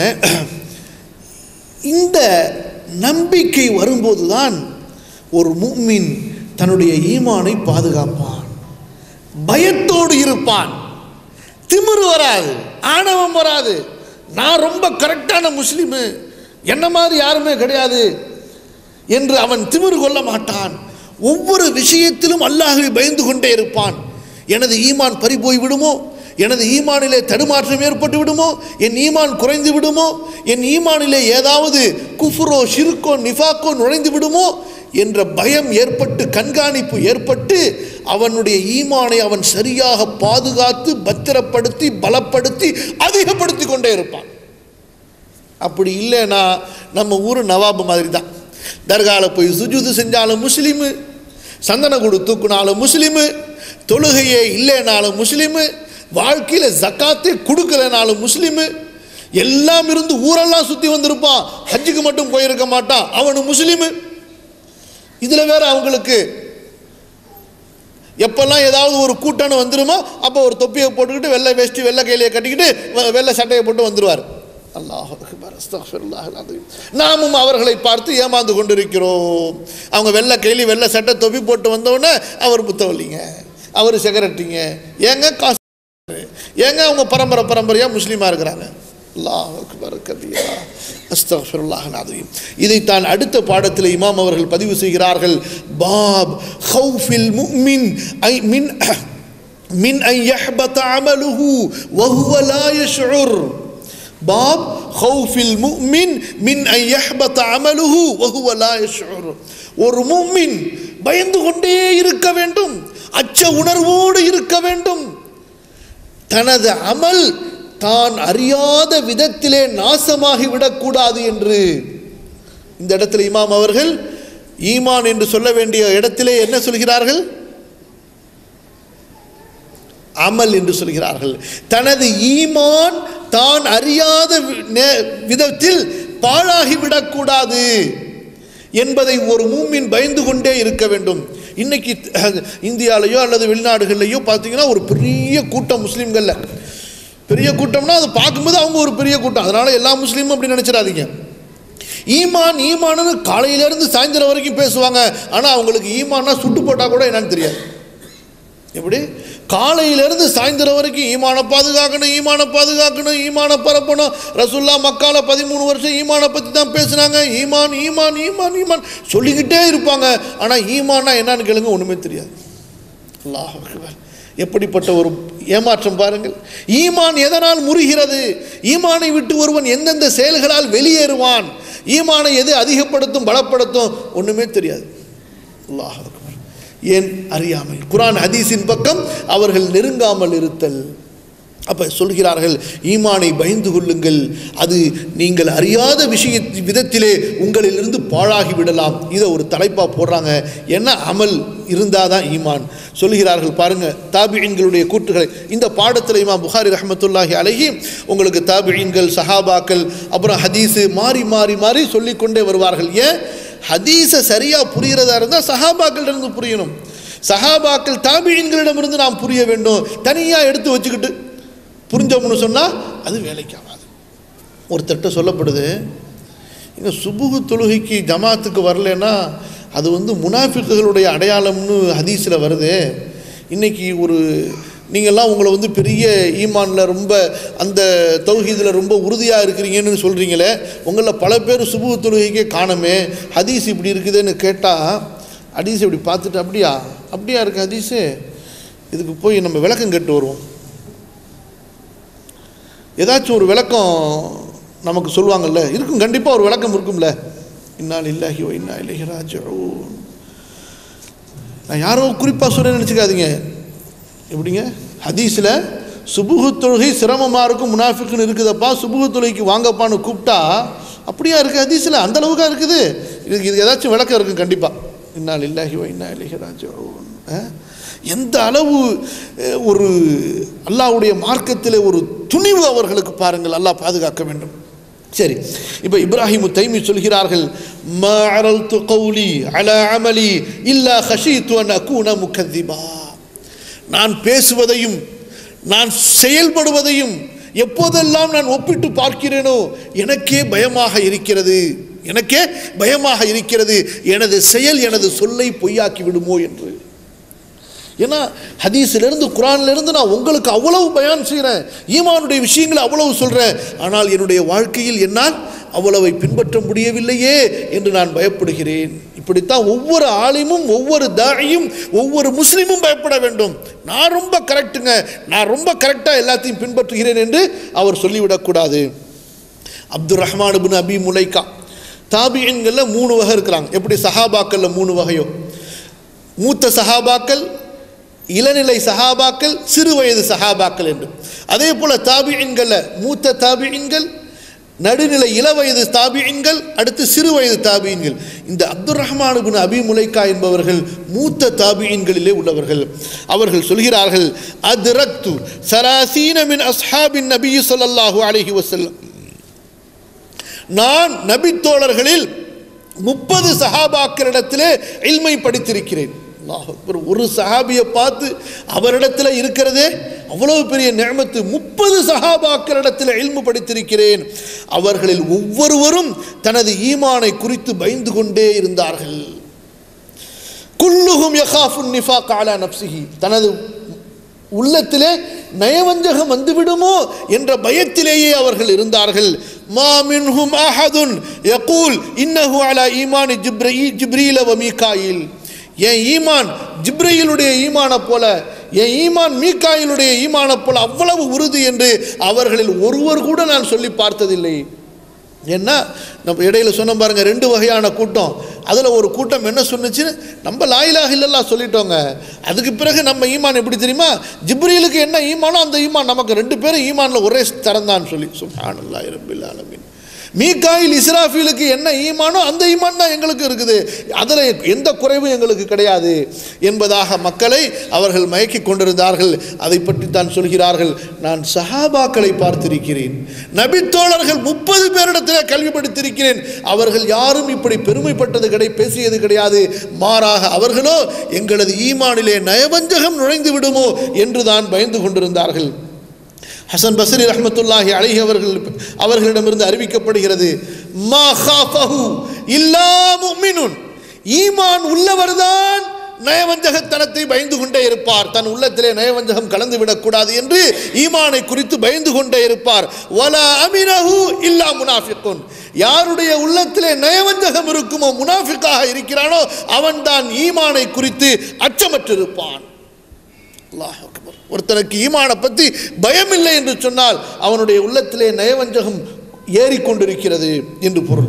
Speaker 1: இந்த நம்பிக்கை வரும்போது தான் ஒரு முஃமின் தன்னுடைய ஈமானை பாதுகாப்பான் பயத்தோடு இருப்பான் திமிரு வராது ஆணவம் வராது நான் ரொம்ப கரெக்டான முஸ்லீமு என்ன மாதிரி யாருமே கிடையாது என்று அவன் திமிரு கொள்ள மாட்டான் ஒவ்வொரு விஷயத்திலும் அல்லாஹ்வை பயந்து கொண்டே இருப்பான் எனது ஈமான் பறி போய் விடுமோ எனது ஈமானிலே தடுமாற்றம் ஏற்பட்டு விடுமோ என் ஈமான் குறைந்து விடுமோ என் ஈமானிலே ஏதாவது குஃப்ரோ ஷிருக்கோ நிஃபாக்கோ நுழைந்து விடுமோ என்ற பயம் ஏற்பட்டு கண்காணிப்பு ஏற்பட்டு அவனுடைய ஈமானை அவன் சரியாக பாதுகாத்து பத்திரப்படுத்தி பலப்படுத்தி அதிகப்படுத்தி கொண்டே இருப்பான் அப்படி இல்லைன்னா நம்ம ஊர் நவாபு மாதிரி தான் தர்காவில் போய் சுஜூது செஞ்சாலும் முஸ்லீமு சந்தனக்கூடு தூக்குனாலும் முஸ்லீமு தொழுகையே இல்லைனாலும் முஸ்லீமு வாழ்க்கையில் ஜக்காத்தே கொடுக்கலைனாலும் முஸ்லீமு எல்லாம் இருந்து ஊரெல்லாம் சுற்றி வந்திருப்பான் ஹஜ்ஜுக்கு மட்டும் போயிருக்க மாட்டான் அவனு முஸ்லீமு இதில் வேற அவங்களுக்கு எப்பெல்லாம் ஏதாவது ஒரு கூட்டம்னு வந்துருமோ அப்போ ஒரு தொப்பியை போட்டுக்கிட்டு வெள்ளை வேஷ்டி வெள்ளை கையிலையை கட்டிக்கிட்டு வெ- வெள்ளை சட்டையை போட்டு வந்துடுவார் அல்லாஹ் அக்பர், அஸ்தக்ஃபிருல்லாஹ் அல்-அஸீம். நாமும் அவர்களை பார்த்து ஏமாந்து கொண்டிருக்கிறோம் அவங்க வெள்ளை கைலி வெள்ளை சட்டை தொப்பி போட்டு வந்தவுடனே அவர் முத்தவல்லிங்க அவர் செக்ரட்டரிங்க ஏங்க காசு ஏங்க அவங்க பரம்பரை பரம்பரையாக முஸ்லீமாக இருக்கிறாங்க அல்லாஹ் அக்பர் கபீரா அஸ்தக்ஃபிருல்லாஹ் அல்-அஸீம். இதைத்தான் அடுத்த பாடத்தில் இமாம் அவர்கள் பதிவு செய்கிறார்கள் பாப் ஹவுஃபில் முஃமின் ஐ மின் மின் ஐ யஹ்பத அமலுஹு வஹுவ லா யஷ்உர் பாப் ஹவுஃபில் முஃமின் மின் ஐ யஹ்பத அமலுஹு வஹுவ லா யஷ்உர் ஒரு முஃமின் பயந்து கொண்டே இருக்க வேண்டும் அச்ச உணர்வோடு இருக்க வேண்டும் தனது அமல் தான் அறியாத விதத்திலே நாசமாகி விடக்கூடாது என்று இந்த இடத்துல இமாம் அவர்கள் ஈமான் என்று சொல்ல வேண்டிய இடத்திலே என்ன சொல்கிறார்கள் அமல் என்று சொல்கிறார்கள் தனது ஈமான் தான் அறியாத வி- நே- விதத்தில் பாழாகிவிடக்கூடாது என்பதை ஒரு மூமின் பயந்து கொண்டே இருக்க வேண்டும் இன்னைக்கு அஹ், இந்தியாலேயோ அல்லது வெளிநாடுகள்லையோ பார்த்தீங்கன்னா ஒரு பெரிய கூட்டம் முஸ்லீம்கள்ல பெரிய கூட்டம்னா அது பார்க்கும்போது அவங்க ஒரு பெரிய கூட்டம் அதனால எல்லா முஸ்லீமும் அப்படி நினைச்சிடாதீங்க ஈமான் ஈமான்னு காலையிலேருந்து சாயந்தரம் வரைக்கும் பேசுவாங்க ஆனால் அவங்களுக்கு ஈமான்னா சுட்டு போட்டால் கூட என்னன்னு தெரியாது எப்படி காலையிலேருந்து சாயந்தரம் வரைக்கும் ஈமானை பாதுகாக்கணும் ஈமானை பாதுகாக்கணும் ஈமானை பரப்பணும் ரசுல்லா மக்கால பதிமூணு வருஷம் ஈமானை பற்றி தான் பேசுனாங்க ஈமான் ஈமான் ஈமான் ஈமான் சொல்லிக்கிட்டே இருப்பாங்க ஆனால் ஈமான்னா என்னன்னு கேளுங்க ஒன்றுமே தெரியாது அல்லாஹ் அக்பர். எப்படிப்பட்ட ஒரு ஏமாற்றம் பாருங்கள் ஈமான் எதனால் முறிகிறது ஈமானை விட்டு ஒருவன் எந்தெந்த செயல்களால் வெளியேறுவான் ஈமானை எது அதிகப்படுத்தும் பலப்படுத்தும் ஒன்றுமே தெரியாது அல்லாஹ் அக்பர். ஏன் அறியாமை குர்ஆன் ஹதீஸின் பக்கம் அவர்கள் நெருங்காமல் இருத்தல் அப்போ சொல்கிறார்கள் ஈமானை பயந்து கொள்ளுங்கள் அது நீங்கள் அறியாத விஷய விதத்திலே உங்களிலிருந்து பாழாகி விடலாம் இதை ஒரு தலைப்பாக போடுறாங்க என்ன அமல் இருந்தால் தான் ஈமான் சொல்கிறார்கள் பாருங்க தாபியின்களுடைய கூற்றுகளை இந்த பாடத்தில் இமாம் புகாரி ரஹமத்துல்லாஹி அலைஹி உங்களுக்கு தாபியின்கள் சஹாபாக்கள் அப்புறம் ஹதீஸு மாறி மாறி மாறி சொல்லிக்கொண்டே வருவார்கள் ஏன் ஹதீஸை சரியாக புரிகிறதா இருந்தால் சஹாபாக்கள் இருந்து புரியணும் சஹாபாக்கள் தாபியின்களிடமிருந்து நாம் புரிய வேண்டும் தனியாக எடுத்து வச்சுக்கிட்டு புரிஞ்சோம்னு சொன்னால் அது வேலைக்கு ஆகாது ஒருத்தர்கிட்ட சொல்லப்படுது இங்கே சுபுகு தொழுகைக்கு ஜமாத்துக்கு வரலன்னா அது வந்து முனாஃபிக்குகளுடைய அடையாளம்னு ஹதீஸில் வருது இன்னைக்கு ஒரு நீங்கள்லாம் உங்களை வந்து பெரிய ஈமானில் ரொம்ப அந்த தௌஹீதில் ரொம்ப உறுதியாக இருக்கிறீங்கன்னு சொல்கிறீங்களே உங்களில் பல பேர் சுபுகு தொழுகைக்கே காணமே ஹதீஸ் இப்படி இருக்குதுன்னு கேட்டால் ஹதீஸ் இப்படி பார்த்துட்டு அப்படியா அப்படியா இருக்கு ஹதீஸு இதுக்கு போய் நம்ம விளக்கம் கேட்டு வருவோம் ஏதாச்சும் ஒரு விளக்கம் நமக்கு சொல்லுவாங்கல்ல இருக்கும் கண்டிப்பாக ஒரு விளக்கம் இருக்கும்ல இன்னால் இல்லாஹி ஓ இன்னா இலஹி ராஜிஊன் நான் யாரோ குறிப்பாக சொல்ல நினச்சிக்காதீங்க எப்படிங்க ஹதீஸில் சுபுகு தொழுகை சிரமமாக இருக்கும் முனாஃபிக்குன்னு இருக்குதப்பா சுபுகு தொழுகைக்கு வாங்கப்பான்னு கூப்பிட்டா அப்படியா இருக்குது ஹதீஸில் அந்த அளவுக்கா இருக்குது இதுக்கு இது ஏதாச்சும் விளக்கம் இருக்குது கண்டிப்பாக இன்னால் இல்லாஹி ஓ இன்னா இலஹி ராஜிஊன் அஹ்? எந்த அளவு அஹ், ஒரு அல்லாஹ்வுடைய மார்க்கத்தில் ஒரு துணிவு அவர்களுக்கு பாருங்கள் அல்லாஹ் பாதுகாக்க வேண்டும் சரி இப்போ இப்ராஹிம் தைமி சொல்கிறார்கள் "மா அரல்து கௌலி அலா அமலி இல்லா ஹஷீத்து அன் அகூன முகத்திபா நான் பேசுவதையும் நான் செயல்படுவதையும் எப்போதெல்லாம் நான் ஒப்பிட்டு பார்க்கிறேனோ எனக்கே பயமாக இருக்கிறது எனக்கே பயமாக இருக்கிறது எனது செயல் எனது சொல்லை பொய்யாக்கி விடுமோ என்று ஏன்னா ஹதீஸிலிருந்து குரான்லேருந்து நான் உங்களுக்கு அவ்வளவு பயான் செய்கிறேன் ஈமானுடைய விஷயங்களை அவ்வளவு சொல்கிறேன் ஆனால் என்னுடைய வாழ்க்கையில் என்னால் அவ்வளவை பின்பற்ற முடியவில்லையே என்று நான் பயப்படுகிறேன் இப்படித்தான் ஒவ்வொரு ஆலிமும் ஒவ்வொரு தாயும் ஒவ்வொரு முஸ்லீமும் பயப்பட வேண்டும் நான் ரொம்ப கரெக்டுங்க நான் ரொம்ப கரெக்டாக எல்லாத்தையும் பின்பற்றுகிறேன் என்று அவர் சொல்லிவிடக்கூடாது அப்துல் ரஹ்மான் பின் அபி முலைக்கா தாபியன்களில் மூணு வகை இருக்கிறாங்க எப்படி சஹாபாக்களில் மூணு வகையோ மூத்த சஹாபாக்கள் இளநிலை சஹாபாக்கள் சிறு வயது சஹாபாக்கள் என்று அதே போல தாபியின்களில் மூத்த தாபியின்கள் நடுநிலை இளவயது தாபியின்கள் அடுத்து சிறு வயது தாபியின்கள் இந்த அப்துல் ரஹ்மான் பின் அபி முலைக்கா என்பவர்கள் மூத்த தாபியின்களிலே உள்ளவர்கள் அவர்கள் சொல்கிறார்கள் அத்ரக்து சராசீன மின் அஸ்ஹாபின் நபி ஸல்லல்லாஹு அலைஹி வஸல்லம் நான் நபித்தோழர்களில் முப்பது சஹாபாக்களிடத்திலே இல்மை படித்திருக்கிறேன் அல்லாஹ் அக்பர். ஒரு சஹாபியை பார்த்து அவரிடத்தில் இருக்கிறதே அவ்வளவு பெரிய நியமத்து முப்பது சஹாபாக்களிடத்தில் இல்மு படித்திருக்கிறேன் அவர்களில் ஒவ்வொருவரும் தனது ஈமானை குறித்து பயந்து கொண்டே இருந்தார்கள் குல்லுகும் யகாஃபுன் நிஃபாக் அலா நப்சிஹி தனது உள்ளத்திலே நயவஞ்சகம் வந்துவிடுமோ என்ற பயத்திலேயே அவர்கள் இருந்தார்கள் மா மின்ஹும் அஹதுன் யகூல் இன்னஹு அலா ஈமானி ஜிப்ரீ ஜிப்ரீல வ மீகாயில் என் ஈமான் ஜிப்ரீலுடைய ஈமானை போல என் ஈமான் மீகாயிலுடைய ஈமானை போல அவ்வளவு உறுதி என்று அவர்களில் ஒருவர் கூட நான் சொல்லி பார்த்ததில்லை ஏன்னா நம்ம இடையில சொன்னோம் பாருங்க ரெண்டு வகையான கூட்டம் அதில் ஒரு கூட்டம் என்ன சொன்னுச்சு நம்ம லாயிலாக இல்லல்லா சொல்லிட்டோங்க அதுக்கு பிறகு நம்ம ஈமான் எப்படி தெரியுமா ஜிப்ரீலுக்கு என்ன ஈமானோ அந்த ஈமான் நமக்கு ரெண்டு பேரும் ஈமானில் ஒரே தரம் தான் சொல்லி சுப்ஹானல்லாஹி ரப்பில் ஆலமீன் மீகாயில் இஸ்ராஃபீலுக்கு என்ன ஈமானோ அந்த ஈமான் தான் எங்களுக்கு இருக்குது அதில் எந்த குறைவும் எங்களுக்கு கிடையாது என்பதாக மக்களை அவர்கள் மயக்கி கொண்டிருந்தார்கள் அதை பற்றி தான் சொல்கிறார்கள் நான் சஹாபாக்களை பார்த்திருக்கிறேன் நபித்தோழர்கள் முப்பது பேரிடத்தில் கல்வி படித்திருக்கிறேன் அவர்கள் யாரும் இப்படி பெருமைப்பட்டது கிடை பேசியது கிடையாது மாறாக அவர்களோ எங்களது ஈமானிலே நயவஞ்சகம் நுழைந்து விடுமோ என்று தான் பயந்து கொண்டிருந்தார்கள் ஹசன் பஸ்ரி ரஹ்மத்துல்லாஹி அலைஹி அவர்கள் அவர்களிடமிருந்து அறிவிக்கப்படுகிறது மா ஹாஃபஹு இல்லா முஃமினுன் ஈமான் உள்ளவர்தான் நயவஞ்சகத்தனத்தை பயந்து கொண்டே இருப்பார் தன் உள்ளத்திலே நயவஞ்சகம் கலந்து விடக்கூடாது என்று ஈமானை குறித்து பயந்து கொண்டே இருப்பார் வலா அமினஹு இல்லா முனாஃபிக்குன் யாருடைய உள்ளத்திலே நயவஞ்சகம் இருக்குமோ முனாஃபிக்காக இருக்கிறானோ அவன்தான் ஈமானை குறித்து அச்சமற்றிருப்பான் அல்லாஹ் அக்பர் ஒருத்தனுக்கு ஈமானை பற்றி பயமில்லை என்று சொன்னால் அவனுடைய உள்ளத்திலே நயவஞ்சகம் ஏறிக்கொண்டிருக்கிறது என்று பொருள்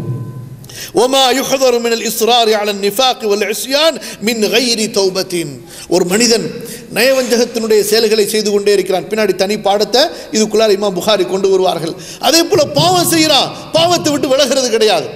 Speaker 1: وما يحذر من الإصرار على النفاق والعصيان من غير توبة ஒரு மனிதன் நயவஞ்சகத்தினுடைய செயல்களை செய்து கொண்டே இருக்கிறான் பின்னாடி தனி பாடத்தை இதுக்குள்ளார இமாம் புகாரி கொண்டு வருவார்கள் அதே போல பாவம் செய்கிறான் பாவத்தை விட்டு விலகிறது கிடையாது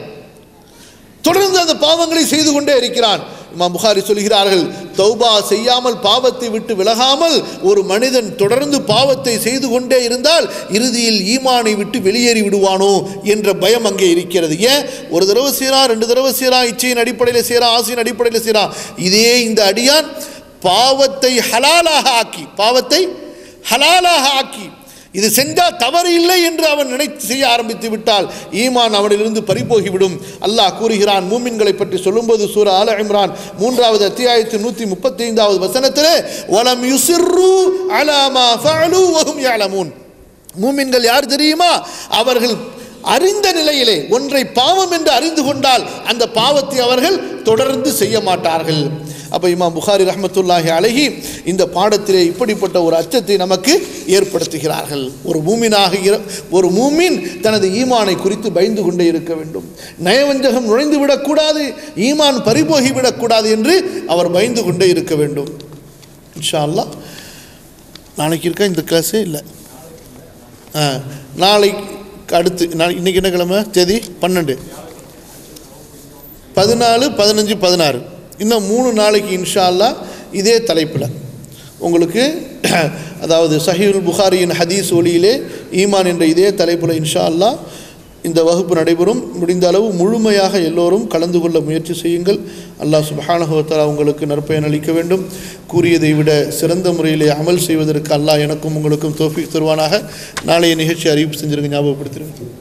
Speaker 1: தொடர்ந்து அந்த பாவங்களை செய்து கொண்டே இருக்கிறான் இமாம் புகாரி சொல்கிறார்கள் தௌபா செய்யாமல் பாவத்தை விட்டு விலகாமல் ஒரு மனிதன் தொடர்ந்து பாவத்தை செய்து கொண்டே இருந்தால் இறுதியில் ஈமானை விட்டு வெளியேறி விடுவானோ என்ற பயம் அங்கே இருக்கிறது ஏன் ஒரு தடவை செய்கிறான் ரெண்டு தடவை செய்கிறான் இச்சையின் அடிப்படையில் செய்கிறான் ஆசையின் அடிப்படையில் செய்கிறான் இதே இந்த அடியான் பாவத்தை ஹலாலாக ஆக்கி பாவத்தை ஹலாலாக ஆக்கி இது செஞ்சால் தவறு இல்லை என்று அவன் நினைத்து செய்ய ஆரம்பித்து விட்டால் ஈமான் அவனிலிருந்து பறிபோகிவிடும் அல்லாஹ் கூறுகிறான் மூமின்களை பற்றி சொல்லும்போது சூரா ஆல இம்ரான் மூன்றாவது அத்தியாயத்து நூற்றி முப்பத்தி ஐந்தாவது வசனத்திலே வலம் யுசிர்ரு அலாமா ஃபஅலு வஹும் யஅலமூன் மூமின்கள் யார் தெரியுமா அவர்கள் அறிந்த நிலையிலே ஒன்றை பாவம் என்று அறிந்து கொண்டால் அந்த பாவத்தை அவர்கள் தொடர்ந்து செய்ய மாட்டார்கள் அப்போ இமாம் புகாரி ரஹ்மத்துல்லாஹி அழகி இந்த பாடத்திலே இப்படிப்பட்ட ஒரு அச்சத்தை நமக்கு ஏற்படுத்துகிறார்கள் ஒரு மூமினாக இர- ஒரு மூமின் தனது ஈமானை குறித்து பயந்து கொண்டே இருக்க வேண்டும் நயவஞ்சகம் நுழைந்து விடக்கூடாது ஈமான் பறிபோகி விடக்கூடாது என்று அவர் பயந்து கொண்டே இருக்க வேண்டும் இன்ஷா அல்லாஹ் நாளைக்கு இருக்கா இந்த கிளாஸே இல்லை ஆ நாளைக்கு அடுத்து நாளை இன்னைக்கு என்ன கிழமை தேதி பன்னெண்டு பதினாலு பதினஞ்சு பதினாறு இன்னும் மூணு நாளைக்கு இன்ஷா அல்லாஹ் இதே தலைப்பில் உங்களுக்கு அதாவது சஹீல் புகாரியின் ஹதீஸ் ஒளியிலே ஈமான் என்ற இதே தலைப்பில் இன்ஷா அல்லாஹ் இந்த வகுப்பு நடைபெறும் முடிந்த அளவு முழுமையாக எல்லோரும் கலந்து கொள்ள முயற்சி செய்யுங்கள் அல்லாஹ் சுபஹானஹுவத்தாலா உங்களுக்கு நற்பயன் அளிக்க வேண்டும் கூறியதை விட சிறந்த முறையிலே அமல் செய்வதற்கு அல்லாஹ் எனக்கும் உங்களுக்கும் தோஃபிக் தருவானாக நாளைய நிகழ்ச்சி அறிவிப்பு செஞ்சிருங்க ஞாபகப்படுத்திருங்க